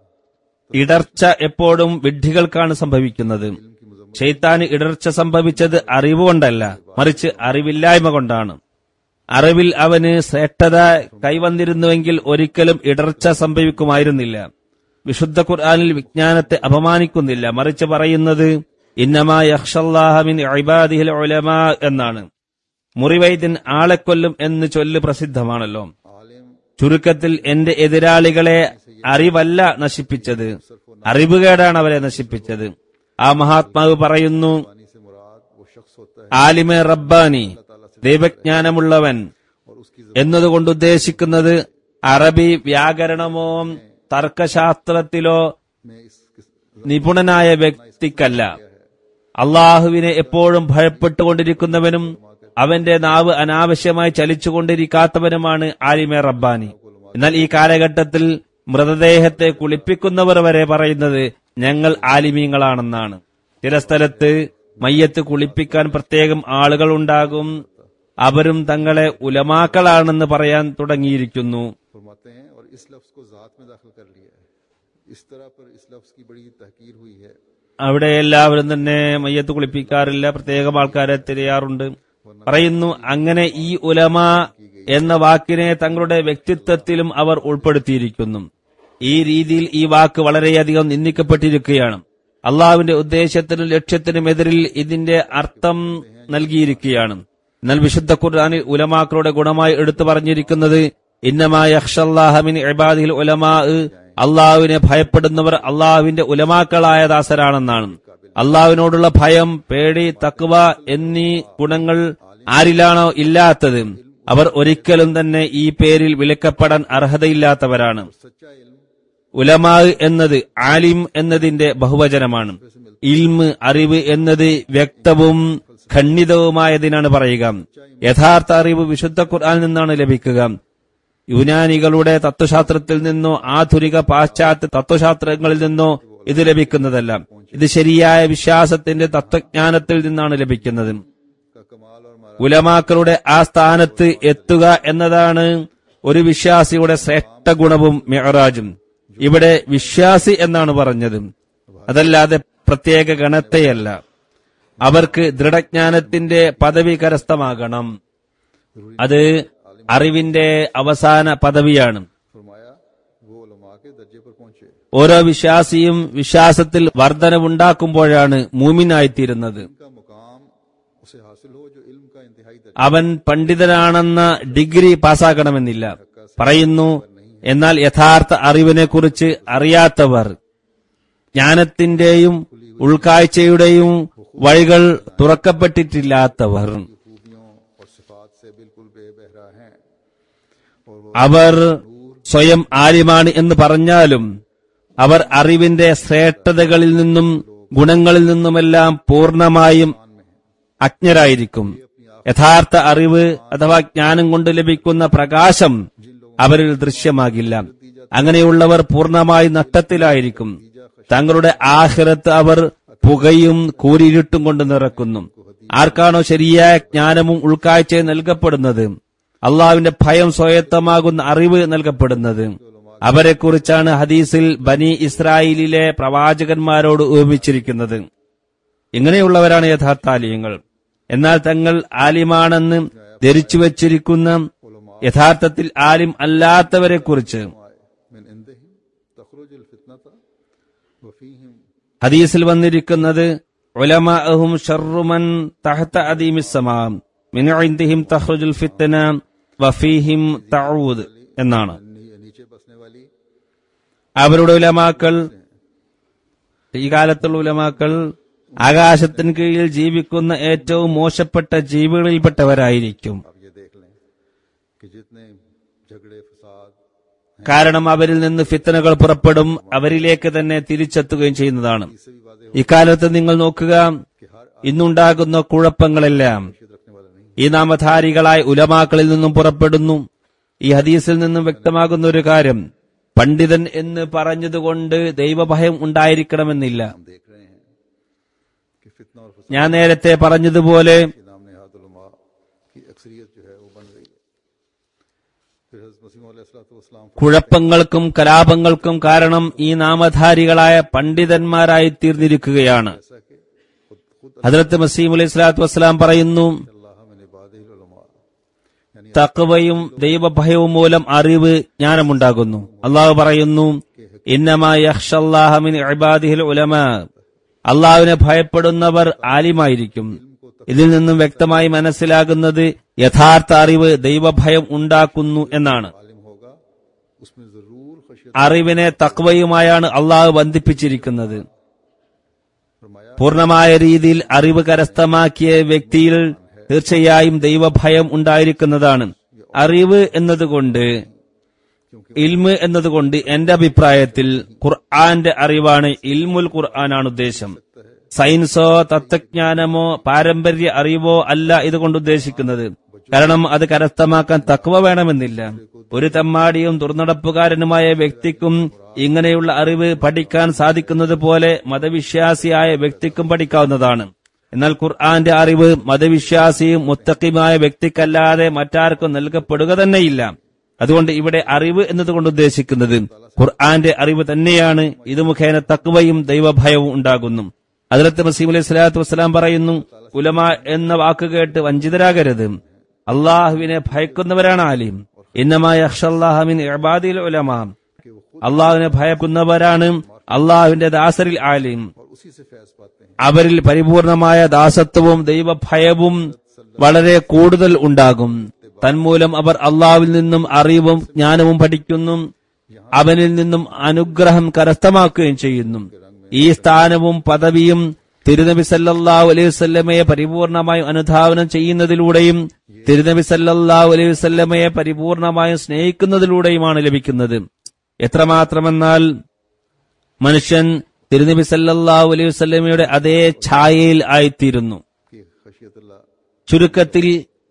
ഇടർച്ച എപ്പോഴും വിഡ്ഢികൾക്കാണ് സംഭവിക്കുന്നത് ഷെയ്ത്താന് ഇടർച്ച സംഭവിച്ചത് അറിവുകൊണ്ടല്ല മറിച്ച് അറിവില്ലായ്മ കൊണ്ടാണ് അറിവിൽ അവന് ശ്രേഷ്ഠത കൈവന്നിരുന്നുവെങ്കിൽ ഒരിക്കലും ഇടർച്ച സംഭവിക്കുമായിരുന്നില്ല വിശുദ്ധ ഖുർആാനിൽ വിജ്ഞാനത്തെ അപമാനിക്കുന്നില്ല മറിച്ച് പറയുന്നത് ഇന്നമാ യഹ്ഷല്ലാഹമിൻ ഇബാദിഹിൽ ഉലമാ എന്നാണ് മുറിവൈദ്യൻ ആളെ കൊല്ലും എന്ന് ചൊല്ല് പ്രസിദ്ധമാണല്ലോ आलिम ചുരുക്കത്തിൽ എന്റെ എതിരാളികളെ അറിവല്ല നശിപ്പിച്ചത് അറിവുകേടാണ് അവരെ നശിപ്പിച്ചത് ആ മഹാത്മാവ് പറയുന്നു पानी से मुराद वो शख्स होता है ആലിമെ റബ്ബാനി ദൈവജ്ഞാനമുള്ളവൻ और उसकी എന്നതുകൊണ്ട് ഉദ്ദേശിക്കുന്നത് അറബി വ്യാകരണമോ തർക്കശാസ്ത്രത്തിലോ में इस किस- നിപുണനായ വ്യക്തിക്കല്ല അള്ളാഹുവിനെ എപ്പോഴും ഭയപ്പെട്ടുകൊണ്ടിരിക്കുന്നവനും അവന്റെ നാവ് അനാവശ്യമായി ചലിച്ചുകൊണ്ടിരിക്കാത്തവനുമാണ് ആലിമെ റബ്ബാനി എന്നാൽ ഈ കാലഘട്ടത്തിൽ മൃതദേഹത്തെ കുളിപ്പിക്കുന്നവർ വരെ പറയുന്നത് ഞങ്ങൾ ആലിമീങ്ങളാണെന്നാണ് ചില സ്ഥലത്ത് മയ്യത്ത് കുളിപ്പിക്കാൻ പ്രത്യേകം ആളുകൾ ഉണ്ടാകും അവരും തങ്ങളെ ഉലമാക്കളാണെന്ന് പറയാൻ തുടങ്ങിയിരിക്കുന്നു फरमाते हैं और इस लफ्ज को जात में दाखिल कर लिया है इस तरह पर इस लफ्ज की बड़ी तहकीर हुई है അവിടെ എല്ലാവരും തന്നെ മയ്യത്ത് കുളിപ്പിക്കാറില്ല പ്രത്യേകം ആൾക്കാരെ തിരയാറുണ്ട് പറയുന്നു അങ്ങനെ ഈ ഉലമ എന്ന വാക്കിനെ തങ്ങളുടെ വ്യക്തിത്വത്തിലും അവർ ഉൾപ്പെടുത്തിയിരിക്കുന്നു ഈ രീതിയിൽ ഈ വാക്ക് വളരെയധികം നിന്ദിക്കപ്പെട്ടിരിക്കുകയാണ് അള്ളാഹുവിന്റെ ഉദ്ദേശത്തിനും ലക്ഷ്യത്തിനും എതിരിൽ ഇതിന്റെ അർത്ഥം നൽകിയിരിക്കുകയാണ് എന്നാൽ വിശുദ്ധ ഖുർആാനിൽ ഉലമാക്കളുടെ ഗുണമായി എടുത്തു പറഞ്ഞിരിക്കുന്നത് ഇന്നമായ അക്ഷല്ലാഹമിൻ ഇബാദിൽ ഉലമാ അള്ളാഹുവിനെ ഭയപ്പെടുന്നവർ അള്ളാഹുവിന്റെ ഉലമാക്കളായ ദാസരാണെന്നാണ് അള്ളാഹുവിനോടുള്ള ഭയം പേടി തക്കുവ എന്നീ ഗുണങ്ങൾ ആരിലാണോ ഇല്ലാത്തത് അവർ ഒരിക്കലും തന്നെ ഈ പേരിൽ വിലക്കപ്പെടാൻ അർഹതയില്ലാത്തവരാണ് सच्चा इल्म ഉലമാ എന്നത് ആലിം എന്നതിന്റെ ബഹുവചനമാണ് ഇൽമ് അറിവ് എന്നത് വ്യക്തവും ഖണ്ഡിതവുമായതിനാണ് പറയുക യഥാർത്ഥ അറിവ് വിശുദ്ധ ഖുർആൻ നിന്നാണ് ലഭിക്കുക യുനാനികളുടെ തത്വശാസ്ത്രത്തിൽ നിന്നോ ആധുനിക പാശ്ചാത്യ തത്വശാസ്ത്രങ്ങളിൽ നിന്നോ ഇത് ലഭിക്കുന്നതല്ല ഇത് ശരിയായ വിശ്വാസത്തിന്റെ തത്വജ്ഞാനത്തിൽ നിന്നാണ് ലഭിക്കുന്നത് का कमाल और मारा ഉലമാക്കളുടെ ആ സ്ഥാനത്ത് എത്തുക എന്നതാണ് ഒരു വിശ്വാസിയുടെ ശ്രേഷ്ഠ ഗുണവും മെഹറാജും ഇവിടെ വിശ്വാസി എന്നാണ് പറഞ്ഞത് അതല്ലാതെ പ്രത്യേക ഗണത്തെയല്ല അവർക്ക് ദൃഢജ്ഞാനത്തിന്റെ പദവി കരസ്ഥമാകണം അത് അറിവിന്റെ അവസാന പദവിയാണ് फरमाया वो उलमा के दर्जे पर पहुंचे ഓരോ വിശ്വാസിയും വിശ്വാസത്തിൽ വർധനവുണ്ടാക്കുമ്പോഴാണ് മൂമിനായിത്തീരുന്നത് इनका मुकाम उसे हासिल हो जो इल्म का इंतहाई दर्जा അവൻ പണ്ഡിതനാണെന്ന ഡിഗ്രി പാസ്സാക്കണമെന്നില്ല പറയുന്നു എന്നാൽ യഥാർത്ഥ അറിവിനെക്കുറിച്ച് അറിയാത്തവർ ജ്ഞാനത്തിന്റെയും ഉൾക്കാഴ്ചയുടെയും വഴികൾ തുറക്കപ്പെട്ടിട്ടില്ലാത്തവർ खूबियों और सिफात से बिल्कुल बेबहरा हैं और वो അവർ സ്വയം ആലിമാണ് എന്ന് പറഞ്ഞാലും അവർ അറിവിന്റെ ശ്രേഷ്ഠതകളിൽ നിന്നും ഗുണങ്ങളിൽ നിന്നുമെല്ലാം പൂർണ്ണമായും അജ്ഞരായിരിക്കും യഥാർത്ഥ അറിവ് അഥവാ ജ്ഞാനം കൊണ്ട് ലഭിക്കുന്ന പ്രകാശം അവരിൽ ദൃശ്യമാകില്ല അങ്ങനെയുള്ളവർ പൂർണ്ണമായി നഷ്ടത്തിലായിരിക്കും തങ്ങളുടെ ആഹ്റത്ത് അവർ പുകയും കൂരിരുട്ടും കൊണ്ട് നിറക്കുന്നു ആർക്കാണോ ശരിയായ ജ്ഞാനവും ഉൾക്കാഴ്ചയും നൽകപ്പെടുന്നത് അള്ളാവിന്റെ ഭയം സ്വായത്തമാകുന്ന അറിവ് നൽകപ്പെടുന്നത് അവരെക്കുറിച്ചാണ് ഹദീസിൽ ബനി ഇസ്രായേലിലെ പ്രവാചകന്മാരോട് ഉപമിച്ചിരിക്കുന്നത് ഇങ്ങനെയുള്ളവരാണ് യഥാർത്ഥ ആലിയങ്ങൾ എന്നാൽ തങ്ങൾ ആലിമാണെന്ന് ധരിച്ചു വച്ചിരിക്കുന്ന യഥാർത്ഥത്തിൽ ആലിം അല്ലാത്തവരെ കുറിച്ച് मिन इंदहिम तखरुज फितनता वफीहिम ഹദീസിൽ വന്നിരിക്കുന്നത് ഉലമാഅഹും ഷർറുമൻ തഹത്ത അദീമിസ്സമാം മിൻ ഇൻദിഹിം തഖ്റുജുൽ ഫിത്ന വഫീഹിം തഊദ് എന്നാണ് नी- नीचे बसने वाली അവരുടെ ഉലമാക്കൾ ഈ കാലത്തുള്ള ഉലമാക്കൾ ആകാശത്തിന് കീഴിൽ ജീവിക്കുന്ന ഏറ്റവും മോശപ്പെട്ട ജീവികളിൽപ്പെട്ടവരായിരിക്കും आप ये देख लें कि जितने झगड़े फसाद കാരണം അവരിൽ നിന്ന് ഫിത്തനകൾ പുറപ്പെടും അവരിലേക്ക് തന്നെ തിരിച്ചെത്തുകയും ചെയ്യുന്നതാണ് इससे भी वादे ഇക്കാലത്ത് നിങ്ങൾ നോക്കുക कि हर ഇന്നുണ്ടാകുന്ന കുഴപ്പങ്ങളെല്ലാം आशिद रखने वाला नहीं ഈ നാമധാരികളായ ഉലമാക്കളിൽ നിന്നും പുറപ്പെടുന്നു ഈ ഹദീസിൽ നിന്നും വ്യക്തമാകുന്ന ഒരു കാര്യം പണ്ഡിതൻ എന്ന് പറഞ്ഞതുകൊണ്ട് ദൈവഭയം ഉണ്ടായിരിക്കണമെന്നില്ല हम देख रहे हैं कि फितना और फसाद ഞാൻ നേരത്തെ പറഞ്ഞതുപോലെ के नाम नेहाद उलमा की अक्सरियत जो है वो बन रही है फिर हज़रत मसीह अलैहिस्सलाम കുഴപ്പങ്ങൾക്കും കലാപങ്ങൾക്കും കാരണം ഈ നാമധാരികളായ പണ്ഡിതന്മാരായി തീർന്നിരിക്കുകയാണ് ऐसा कि खुद खुद ഹജറത്ത് മസീം അലൈഹി സ്വലാത്തു വസ്സലാം പറയുന്നു अल्लाह में इबादिल उलमा यानी തക്കവയും ദൈവഭയവും മൂലം അറിവ് ജ്ഞാനമുണ്ടാകുന്നു അള്ളാഹു പറയുന്നു ഇന്നമാഹിൻ ഇബാദിഹിൽ ഉലമ അള്ളാഹുവിനെ ഭയപ്പെടുന്നവർ ആലിമായിരിക്കും ഇതിൽ നിന്നും വ്യക്തമായി മനസ്സിലാകുന്നത് യഥാർത്ഥ അറിവ് ദൈവഭയം ഉണ്ടാക്കുന്നു എന്നാണ് आलिम होगा उसमें जरूर खशियत അറിവിനെ തക്വയുമായാണ് അള്ളാഹു ബന്ധിപ്പിച്ചിരിക്കുന്നത് फरमाया പൂർണമായ രീതിയിൽ അറിവ് കരസ്ഥമാക്കിയ വ്യക്തിയിൽ തീർച്ചയായും ദൈവഭയം ഉണ്ടായിരിക്കുന്നതാണ് അറിവ് എന്നതുകൊണ്ട് ഇൽമ് എന്നതുകൊണ്ട് എന്റെ അഭിപ്രായത്തിൽ ഖുർആന്റെ അറിവാണ് ഇൽമുൽ ഖുർആനാണ് ഉദ്ദേശം സയൻസോ തത്വജ്ഞാനമോ പാരമ്പര്യ അറിവോ അല്ല ഇതുകൊണ്ട് ഉദ്ദേശിക്കുന്നത് കാരണം അത് കരസ്ഥമാക്കാൻ തക്വ വേണമെന്നില്ല ഒരു തെമ്മാടിയും ദുർനടപ്പുകാരനുമായ വ്യക്തിക്കും ഇങ്ങനെയുള്ള അറിവ് പഠിക്കാൻ സാധിക്കുന്നത് പോലെ മതവിശ്വാസിയായ വ്യക്തിക്കും പഠിക്കാവുന്നതാണ് എന്നാൽ ഖുർആന്റെ അറിവ് മതവിശ്വാസിയും മുത്തക്കിമായ വ്യക്തിക്കല്ലാതെ മറ്റാർക്കും നൽകപ്പെടുക തന്നെയില്ല അതുകൊണ്ട് ഇവിടെ അറിവ് എന്നതുകൊണ്ട് ഉദ്ദേശിക്കുന്നത് ഖുർആന്റെ അറിവ് തന്നെയാണ് ഇത് മുഖേന തക്വയും ദൈവഭയവും ഉണ്ടാകുന്നു അതിലത്ത് മസീം അലൈഹി സ്വലാത്തു വസ്സലാം പറയുന്നു ഉലമ എന്ന വാക്ക് കേട്ട് വഞ്ചിതരാകരുത് അള്ളാഹുവിനെ ഭയക്കുന്നവരാണ് ആലിം ഇന്നമായ അക്ഷല്ലാഹമിൻ ഇബാദിൽ ഉലമ അള്ളാഹുവിനെ ഭയക്കുന്നവരാണ് അള്ളാഹുവിന്റെ ദാസരിൽ ആലിം और उसी से फैज पाते हैं അവരിൽ പരിപൂർണമായ ദാസത്വവും ദൈവഭയവും വളരെ കൂടുതൽ ഉണ്ടാകും തന്മൂലം അവർ അള്ളാഹുവിൽ നിന്നും അറിവും ജ്ഞാനവും പഠിക്കുന്നു അവനിൽ നിന്നും അനുഗ്രഹം കരസ്ഥമാക്കുകയും ചെയ്യുന്നു ഈ സ്ഥാനവും പദവിയും തിരുനബി സല്ലല്ലാഹു അലൈഹി വസല്ലമയെ പരിപൂർണമായും അനുധാവനം ചെയ്യുന്നതിലൂടെയും തിരുനബി സല്ലല്ലാഹു അലൈഹി വസല്ലമയെ പരിപൂർണമായും സ്നേഹിക്കുന്നതിലൂടെയുമാണ് ലഭിക്കുന്നത് എത്രമാത്രമെന്നാൽ മനുഷ്യൻ തിരുനബി സല്ലല്ലാഹു അലൈഹി വസല്ലമയുടെ അതേ ഛായയിൽ ആയിത്തീരുന്നു कि खशियत अल्लाह ചുരുക്കത്തിൽ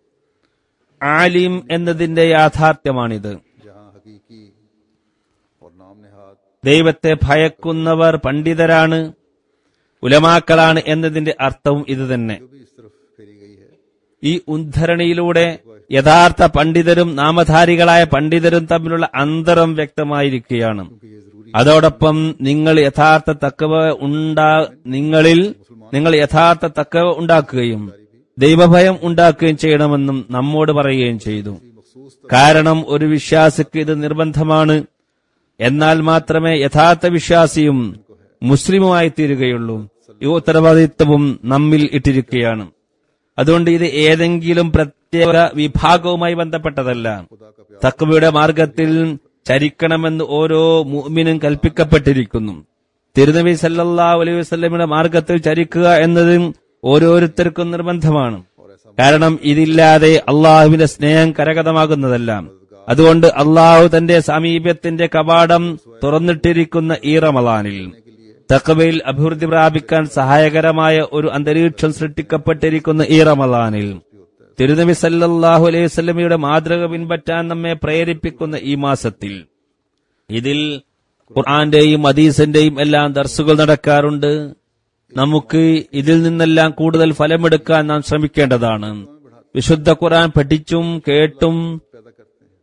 ആലിം എന്നതിന്റെ യാഥാർത്ഥ്യമാണിത് जहाँ हकीकी और नाम नेहाद ദൈവത്തെ ഭയക്കുന്നവർ പണ്ഡിതരാണ് ഉലമാക്കളാണ് എന്നതിന്റെ അർത്ഥവും ഇതുതന്നെ जो भी इस तरफ फेरी गई है ഈ ഉദ്ധരണിയിലൂടെ യഥാർത്ഥ പണ്ഡിതരും നാമധാരികളായ പണ്ഡിതരും തമ്മിലുള്ള അന്തരം വ്യക്തമായിരിക്കുകയാണ് कि ये जरूरी അതോടൊപ്പം നിങ്ങൾ യഥാർത്ഥ തക്കവ ഉണ്ടാ നിങ്ങളിൽ നിങ്ങൾ യഥാർത്ഥ തക്കവ ഉണ്ടാക്കുകയും ദൈവഭയം ഉണ്ടാക്കുകയും ചെയ്യണമെന്നും നമ്മോട് പറയുകയും ചെയ്തു കാരണം ഒരു വിശ്വാസിക്ക് ഇത് നിർബന്ധമാണ് എന്നാൽ മാത്രമേ യഥാർത്ഥ വിശ്വാസിയും മുസ്ലിമുമായി തീരുകയുള്ളൂ ഈ ഉത്തരവാദിത്വവും നമ്മിൽ ഇട്ടിരിക്കുകയാണ് അതുകൊണ്ട് ഇത് ഏതെങ്കിലും പ്രത്യേക വിഭാഗവുമായി ബന്ധപ്പെട്ടതല്ല തക്വയുടെ മാർഗത്തിൽ ചരിക്കണമെന്ന് ഓരോ മുഅ്മിനും കൽപ്പിക്കപ്പെട്ടിരിക്കുന്നു തിരുനബി സല്ലല്ലാഹു അലൈഹി വസല്ലമയുടെ മാർഗത്തിൽ ചരിക്കുക എന്നത് ഓരോരുത്തർക്കും നിർബന്ധമാണ് കാരണം ഇതില്ലാതെ അള്ളാഹുവിന്റെ സ്നേഹം കരഗതമാകുന്നതല്ല അതുകൊണ്ട് അള്ളാഹു തന്റെ സമീപത്തിന്റെ കവാടം തുറന്നിട്ടിരിക്കുന്ന ഈ റമലാനിൽ തക്കവയിൽ അഭിവൃദ്ധി പ്രാപിക്കാൻ സഹായകരമായ ഒരു അന്തരീക്ഷം സൃഷ്ടിക്കപ്പെട്ടിരിക്കുന്ന ഈ റമലാനിൽ തിരുനബി സല്ലല്ലാഹു അലൈഹി വസല്ലമയുടെ മാതൃക പിൻപറ്റാൻ നമ്മെ പ്രേരിപ്പിക്കുന്ന ഈ മാസത്തിൽ ഇതിൽ ഖുർആന്റെയും ഹദീസിന്റെയും എല്ലാം ദർസുകൾ നടക്കാറുണ്ട് നമുക്ക് ഇതിൽ നിന്നെല്ലാം കൂടുതൽ ഫലമെടുക്കാൻ നാം ശ്രമിക്കേണ്ടതാണ് വിശുദ്ധ ഖുർആൻ പഠിച്ചും കേട്ടും पैदा करते हैं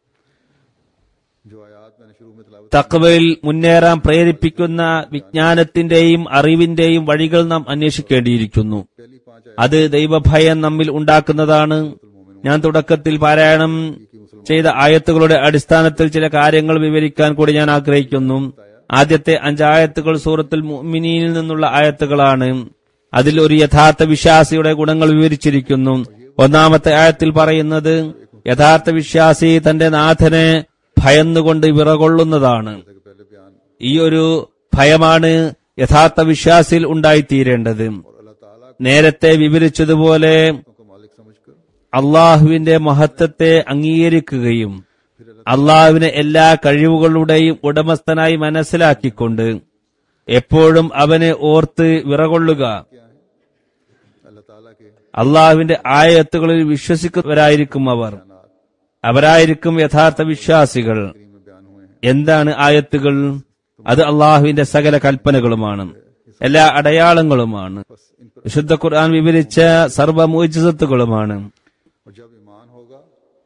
जो आयात मैंने शुरू में तलावत തക്കവയിൽ മുന്നേറാൻ പ്രേരിപ്പിക്കുന്ന വിജ്ഞാനത്തിന്റെയും അറിവിന്റെയും വഴികൾ നാം അന്വേഷിക്കേണ്ടിയിരിക്കുന്നു पहली पांच അത് ദൈവഭയം നമ്മിൽ ഉണ്ടാക്കുന്നതാണ് ഞാൻ തുടക്കത്തിൽ പാരായണം ചെയ്ത ആയത്തുകളുടെ അടിസ്ഥാനത്തിൽ ചില കാര്യങ്ങൾ വിവരിക്കാൻ കൂടി ഞാൻ ആഗ്രഹിക്കുന്നു ആദ്യത്തെ അഞ്ചായത്തുകൾ സൂറത്തുൽ മുഅ്മിനീനിൽ നിന്നുള്ള ആയത്തുകളാണ് അതിൽ ഒരു യഥാർത്ഥ വിശ്വാസിയുടെ ഗുണങ്ങൾ വിവരിച്ചിരിക്കുന്നു ഒന്നാമത്തെ ആയത്തിൽ പറയുന്നത് യഥാർത്ഥ വിശ്വാസി തന്റെ നാഥനെ ഭയന്നുകൊണ്ട് വിറകൊള്ളുന്നതാണ് के पहले बयान ഈ ഒരു ഭയമാണ് യഥാർത്ഥ വിശ്വാസിയിൽ ഉണ്ടായിത്തീരേണ്ടത് और अल्लाह ताला നേരത്തെ വിവരിച്ചതുപോലെ को मालिक समझकर അള്ളാഹുവിന്റെ മഹത്വത്തെ അംഗീകരിക്കുകയും അള്ളാഹുവിനെ എല്ലാ കഴിവുകളുടെയും ഉടമസ്ഥനായി മനസ്സിലാക്കിക്കൊണ്ട് എപ്പോഴും അവനെ ഓർത്ത് വിറകൊള്ളുക क्या है अल्लाह ताला के അള്ളാഹുവിന്റെ ആയത്തുകളിൽ വിശ്വസിക്കുന്നവരായിരിക്കും അവർ അവരായിരിക്കും യഥാർത്ഥ വിശ്വാസികൾ करीम में बयान हुए हैं എന്താണ് ആയത്തുകൾ അത് അള്ളാഹുവിന്റെ സകല കൽപ്പനകളുമാണ് എല്ലാ അടയാളങ്ങളുമാണ് बस इन पर വിശുദ്ധ ഖുർആൻ വിവരിച്ച സർവമോചിതത്തുകളുമാണ് और जब ईमान होगा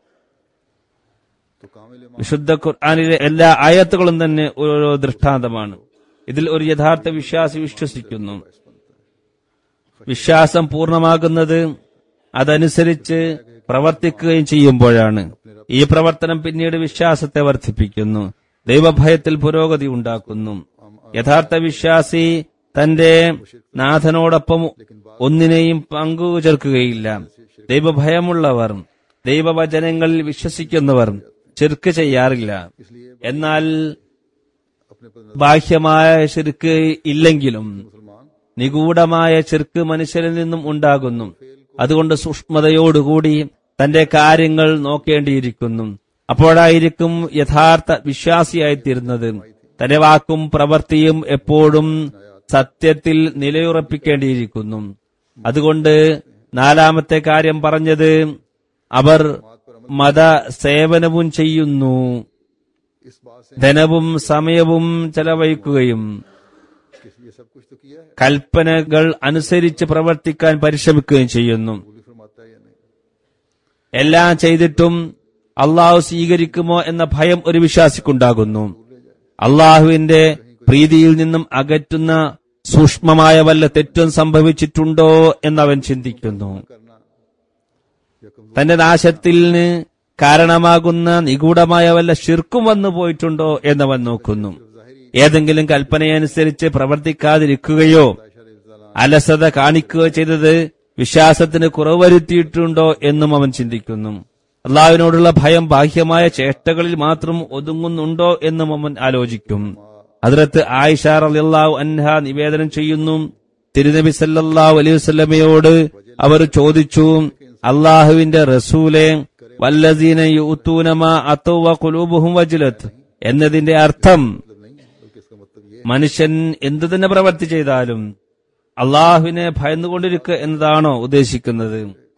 तो कामिल ईमान വിശുദ്ധ ഖുർആാനിലെ എല്ലാ ആയത്തുകളും തന്നെ ഓരോ ദൃഷ്ടാന്തമാണ് ഇതിൽ ഒരു യഥാർത്ഥ വിശ്വാസി വിശ്വസിക്കുന്നു വിശ്വാസം പൂർണ്ണമാകുന്നത് അതനുസരിച്ച് പ്രവർത്തിക്കുകയും ചെയ്യുമ്പോഴാണ് ഈ പ്രവർത്തനം പിന്നീട് വിശ്വാസത്തെ വർദ്ധിപ്പിക്കുന്നു ദൈവഭയത്തിൽ പുരോഗതി ഉണ്ടാക്കുന്നു യഥാർത്ഥ വിശ്വാസി തന്റെ നാഥനോടൊപ്പം ഒന്നിനെയും പങ്കു ചേർക്കുകയില്ല ദൈവഭയമുള്ളവർ ദൈവവചനങ്ങളിൽ വിശ്വസിക്കുന്നവർ ചെറുക്ക് ചെയ്യാറില്ല എന്നാൽ अपने पर ബാഹ്യമായ ചെറുക്ക് ഇല്ലെങ്കിലും मुसलमान നിഗൂഢമായ ചെറുക്ക് മനുഷ്യരിൽ നിന്നും ഉണ്ടാകുന്നു അതുകൊണ്ട് സൂക്ഷ്മതയോടുകൂടി തന്റെ കാര്യങ്ങൾ നോക്കേണ്ടിയിരിക്കുന്നു അപ്പോഴായിരിക്കും യഥാർത്ഥ വിശ്വാസിയായിത്തീരുന്നത് തന്റെ വാക്കും പ്രവൃത്തിയും എപ്പോഴും സത്യത്തിൽ നിലയുറപ്പിക്കേണ്ടിയിരിക്കുന്നു അതുകൊണ്ട് നാലാമത്തെ കാര്യം പറഞ്ഞത് അവർ മത സേവനവും ചെയ്യുന്നു इस बात से ധനവും സമയവും ചെലവഴിക്കുകയും कि ये सब कुछ तो किया है കൽപ്പനകൾ അനുസരിച്ച് പ്രവർത്തിക്കാൻ പരിശ്രമിക്കുകയും ചെയ്യുന്നു भूली फरमाता है या नहीं എല്ലാം ചെയ്തിട്ടും അള്ളാഹു സ്വീകരിക്കുമോ എന്ന ഭയം ഒരു വിശ്വാസിക്കുണ്ടാകുന്നു അള്ളാഹുവിന്റെ പ്രീതിയിൽ നിന്നും അകറ്റുന്ന സൂക്ഷ്മമായ വല്ല തെറ്റും സംഭവിച്ചിട്ടുണ്ടോ എന്നവൻ ചിന്തിക്കുന്നു करना या कमजोर തന്റെ നാശത്തിന് കാരണമാകുന്ന നിഗൂഢമായ വല്ല ശിർക്കും വന്നു പോയിട്ടുണ്ടോ എന്നവൻ നോക്കുന്നു ഏതെങ്കിലും കൽപ്പനയനുസരിച്ച് പ്രവർത്തിക്കാതിരിക്കുകയോ അലസത കാണിക്കുകയോ ചെയ്തത് വിശ്വാസത്തിന് കുറവ് വരുത്തിയിട്ടുണ്ടോ എന്നും അവൻ ചിന്തിക്കുന്നു അള്ളാഹുവിനോടുള്ള ഭയം ബാഹ്യമായ ചേഷ്ടകളിൽ മാത്രം ഒതുങ്ങുന്നുണ്ടോ എന്നും അവൻ ആലോചിക്കും അതിലത്ത് ആയിഷ റളിയല്ലാഹു അൻഹ നിവേദനം ചെയ്യുന്നു തിരുനബി സല്ലല്ലാഹു അലൈഹി വസല്ലമയോട് അവർ ചോദിച്ചു അള്ളാഹുവിന്റെ റസൂലെ വല്ലദീന യൂത്തൂനമാ അത്തവ കുലൂബുഹും വജ്ലത്ത് എന്നതിന്റെ അർത്ഥം नहीं बल्कि इसका मतलब ये മനുഷ്യൻ എന്തു തന്നെ പ്രവർത്തി ചെയ്താലും അള്ളാഹുവിനെ ഭയന്നുകൊണ്ടിരിക്കുക എന്നതാണോ ഉദ്ദേശിക്കുന്നത്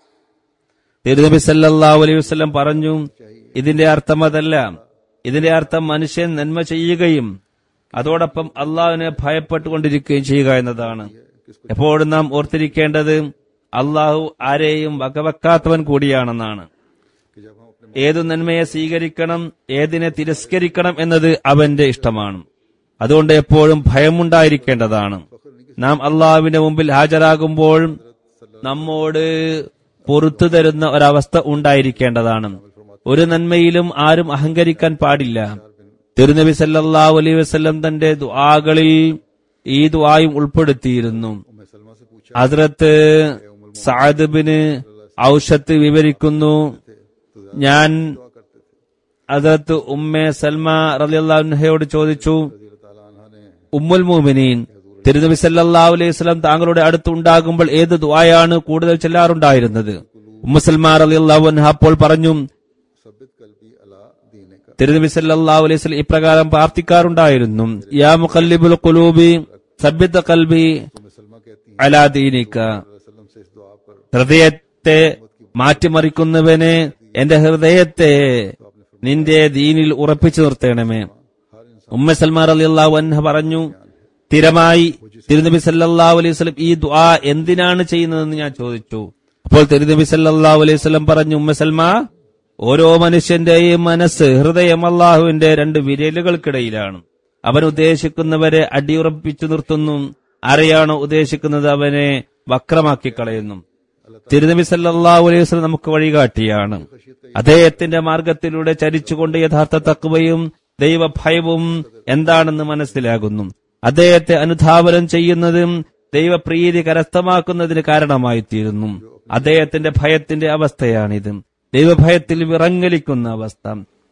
തിരുനബി സല്ലല്ലാഹു അലൈഹി വസല്ലം പറഞ്ഞു ഇതിന്റെ അർത്ഥം അതല്ല ഇതിന്റെ അർത്ഥം മനുഷ്യൻ നന്മ ചെയ്യുകയും അതോടൊപ്പം അള്ളാഹുവിനെ ഭയപ്പെട്ടുകൊണ്ടിരിക്കുകയും ചെയ്യുക എന്നതാണ് എപ്പോഴും നാം ഓർത്തിരിക്കേണ്ടത് അള്ളാഹു ആരെയും വകവെക്കാത്തവൻ കൂടിയാണെന്നാണ് कि जब हम अपने ഏതു നന്മയെ സ്വീകരിക്കണം ഏതിനെ തിരസ്കരിക്കണം എന്നത് അവന്റെ ഇഷ്ടമാണ് അതുകൊണ്ട് എപ്പോഴും ഭയമുണ്ടായിരിക്കേണ്ടതാണ് നാം അള്ളാഹുവിന്റെ മുമ്പിൽ ഹാജരാകുമ്പോൾ നമ്മോട് പൊറത്തു തരുന്ന ഒരവസ്ഥ ഉണ്ടായിരിക്കേണ്ടതാണ് ഒരു നന്മയിലും ആരും അഹങ്കരിക്കാൻ പാടില്ല തിരുനബി സല്ലല്ലാഹു അലൈഹി വസല്ലം തന്റെ ദുആകളിൽ ഈ ദുആയും ഉൾപ്പെടുത്തിയിരുന്നു उम्मे सलमा से पूछा ഹസ്രത്ത് സഅദ് ബിന് ഔഷത്ത് വിവരിക്കുന്നു ഞാൻ दुआ करते थे ഹസ്രത്ത് ഉമ്മെ സൽമ റളിയല്ലാഹുൻഹയോട് ചോദിച്ചു रजी ताला अन्हा ने ഉമ്മുൽ മുഅ്മിനീൻ തിരുനബി സല്ലല്ലാഹു അലൈഹി വസല്ലം താങ്കളുടെ അടുത്ത് ഉണ്ടാകുമ്പോൾ ഏത് ദുആയാണ് കൂടുതൽ ചെല്ലാറുണ്ടായിരുന്നത് ഉമ്മ സൽമ റളിയല്ലാഹു അൻഹ അപ്പോൾ പറഞ്ഞു सबित कल्बी अला दीने का തിരുനബി സല്ലല്ലാഹു അലൈഹി വസല്ലം ഇപ്രകാരം പ്രാർത്ഥിക്കാറുണ്ടായിരുന്നു യാ മുഖല്ലിബുൽ ഖുലൂബി സബ്ബിത് ഖൽബി उम्मे सलमा कहती हैं അലാ ദീനിക वसल्लम से इस दुआ पर ഹൃദയത്തെ മാറ്റിമറിക്കുന്നവനെ എന്റെ ഹൃദയത്തെ നിന്റെ ദീനിൽ ഉറപ്പിച്ചു നിർത്തണമേ हर इंसान ഉമ്മ സൽമാർ അലി അള്ളാഹു അൻഹ പറഞ്ഞു സ്ഥിരമായി തിരുനബി സല്ലല്ലാഹു അലൈഹി വസല്ലം ഈ ദുആ എന്തിനാണ് ചെയ്യുന്നതെന്ന് ഞാൻ ചോദിച്ചു അപ്പോൾ തിരുനബി സല്ലല്ലാഹു അലൈഹി വസല്ലം പറഞ്ഞു ഉമ്മ സൽമ ഓരോ മനുഷ്യന്റെയും മനസ്സ് ഹൃദയം അള്ളാഹുവിന്റെ രണ്ട് വിരലുകൾക്കിടയിലാണ് അവൻ ഉദ്ദേശിക്കുന്നവരെ അടിയുറപ്പിച്ചു നിർത്തുന്നു ആരെയാണോ ഉദ്ദേശിക്കുന്നത് അവനെ വക്രമാക്കി കളയുന്നു തിരുനബി സല്ലല്ലാഹു അലൈഹി വസല്ലം നമുക്ക് വഴികാട്ടിയാണ് അദ്ദേഹത്തിന്റെ മാർഗത്തിലൂടെ ചരിച്ചുകൊണ്ട് യഥാർത്ഥ തക്വയും ദൈവഭയവും എന്താണെന്ന് മനസ്സിലാകുന്നു അദ്ദേഹത്തെ അനുധാവനം ചെയ്യുന്നതും ദൈവപ്രീതി കരസ്ഥമാക്കുന്നതിന് കാരണമായിത്തീരുന്നു അദ്ദേഹത്തിന്റെ ഭയത്തിന്റെ അവസ്ഥയാണിത് ദൈവഭയത്തിൽ വിറങ്ങലിക്കുന്ന അവസ്ഥ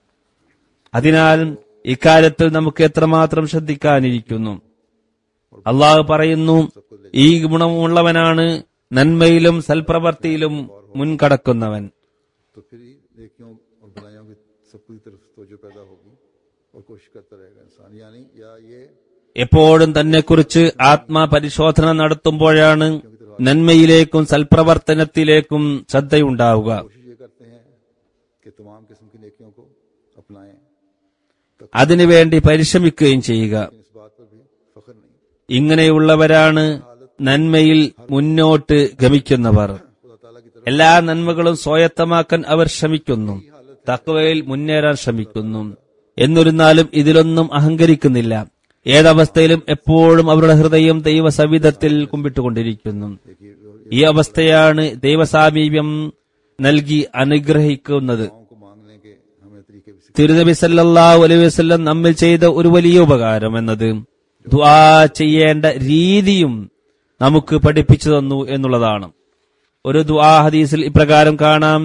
അതിനാൽ ഇക്കാര്യത്തിൽ നമുക്ക് എത്രമാത്രം ശ്രദ്ധിക്കാനിരിക്കുന്നു അള്ളാഹു പറയുന്നു ഈ ഗുണമുള്ളവനാണ് നന്മയിലും സൽപ്രവർത്തിയിലും മുൻകടക്കുന്നവൻ तो फिर ही नेकियों और बुराइयों की सबकी तरफ तवज्जो पैदा होगी और कोशिश करता रहेगा इंसान यानी या ये എപ്പോഴും തന്നെക്കുറിച്ച് ആത്മാപരിശോധന നടത്തുമ്പോഴാണ് നന്മയിലേക്കും സൽപ്രവർത്തനത്തിലേക്കും ശ്രദ്ധയുണ്ടാവുക कोशिश ये करते हैं कि तमाम किस्म की नेकियों को अपनाएं അതിനുവേണ്ടി പരിശ്രമിക്കുകയും ചെയ്യുക लेकिन इस बात पर भी फख्र नहीं ഇങ്ങനെയുള്ളവരാണ് നന്മയിൽ മുന്നോട്ട് ഗമിക്കുന്നവർ खुदा ताला की तरफ എല്ലാ നന്മകളും സ്വായത്തമാക്കാൻ അവർ ശ്രമിക്കുന്നു തക്കവയിൽ മുന്നേറാൻ ശ്രമിക്കുന്നു എന്നിരുന്നാലും ഇതിലൊന്നും അഹങ്കരിക്കുന്നില്ല ഏതവസ്ഥയിലും എപ്പോഴും അവരുടെ ഹൃദയം ദൈവസവിധത്തിൽ കുമ്പിട്ടുകൊണ്ടിരിക്കുന്നു ഈ അവസ്ഥയാണ് ദൈവസാമീപ്യം നൽകി അനുഗ്രഹിക്കുന്നത് दुआओं को मांगने के हमें तरीके भी सिखाए തിരുനബി സല്ലല്ലാഹു അലൈഹി വസല്ലം നമ്മിൽ ചെയ്ത ഒരു വലിയ ഉപകാരം എന്നത് ദുആ ചെയ്യേണ്ട രീതിയും നമുക്ക് പഠിപ്പിച്ചു തന്നു എന്നുള്ളതാണ് ഒരു ദുആ ഹദീസിൽ ഇപ്രകാരം കാണാം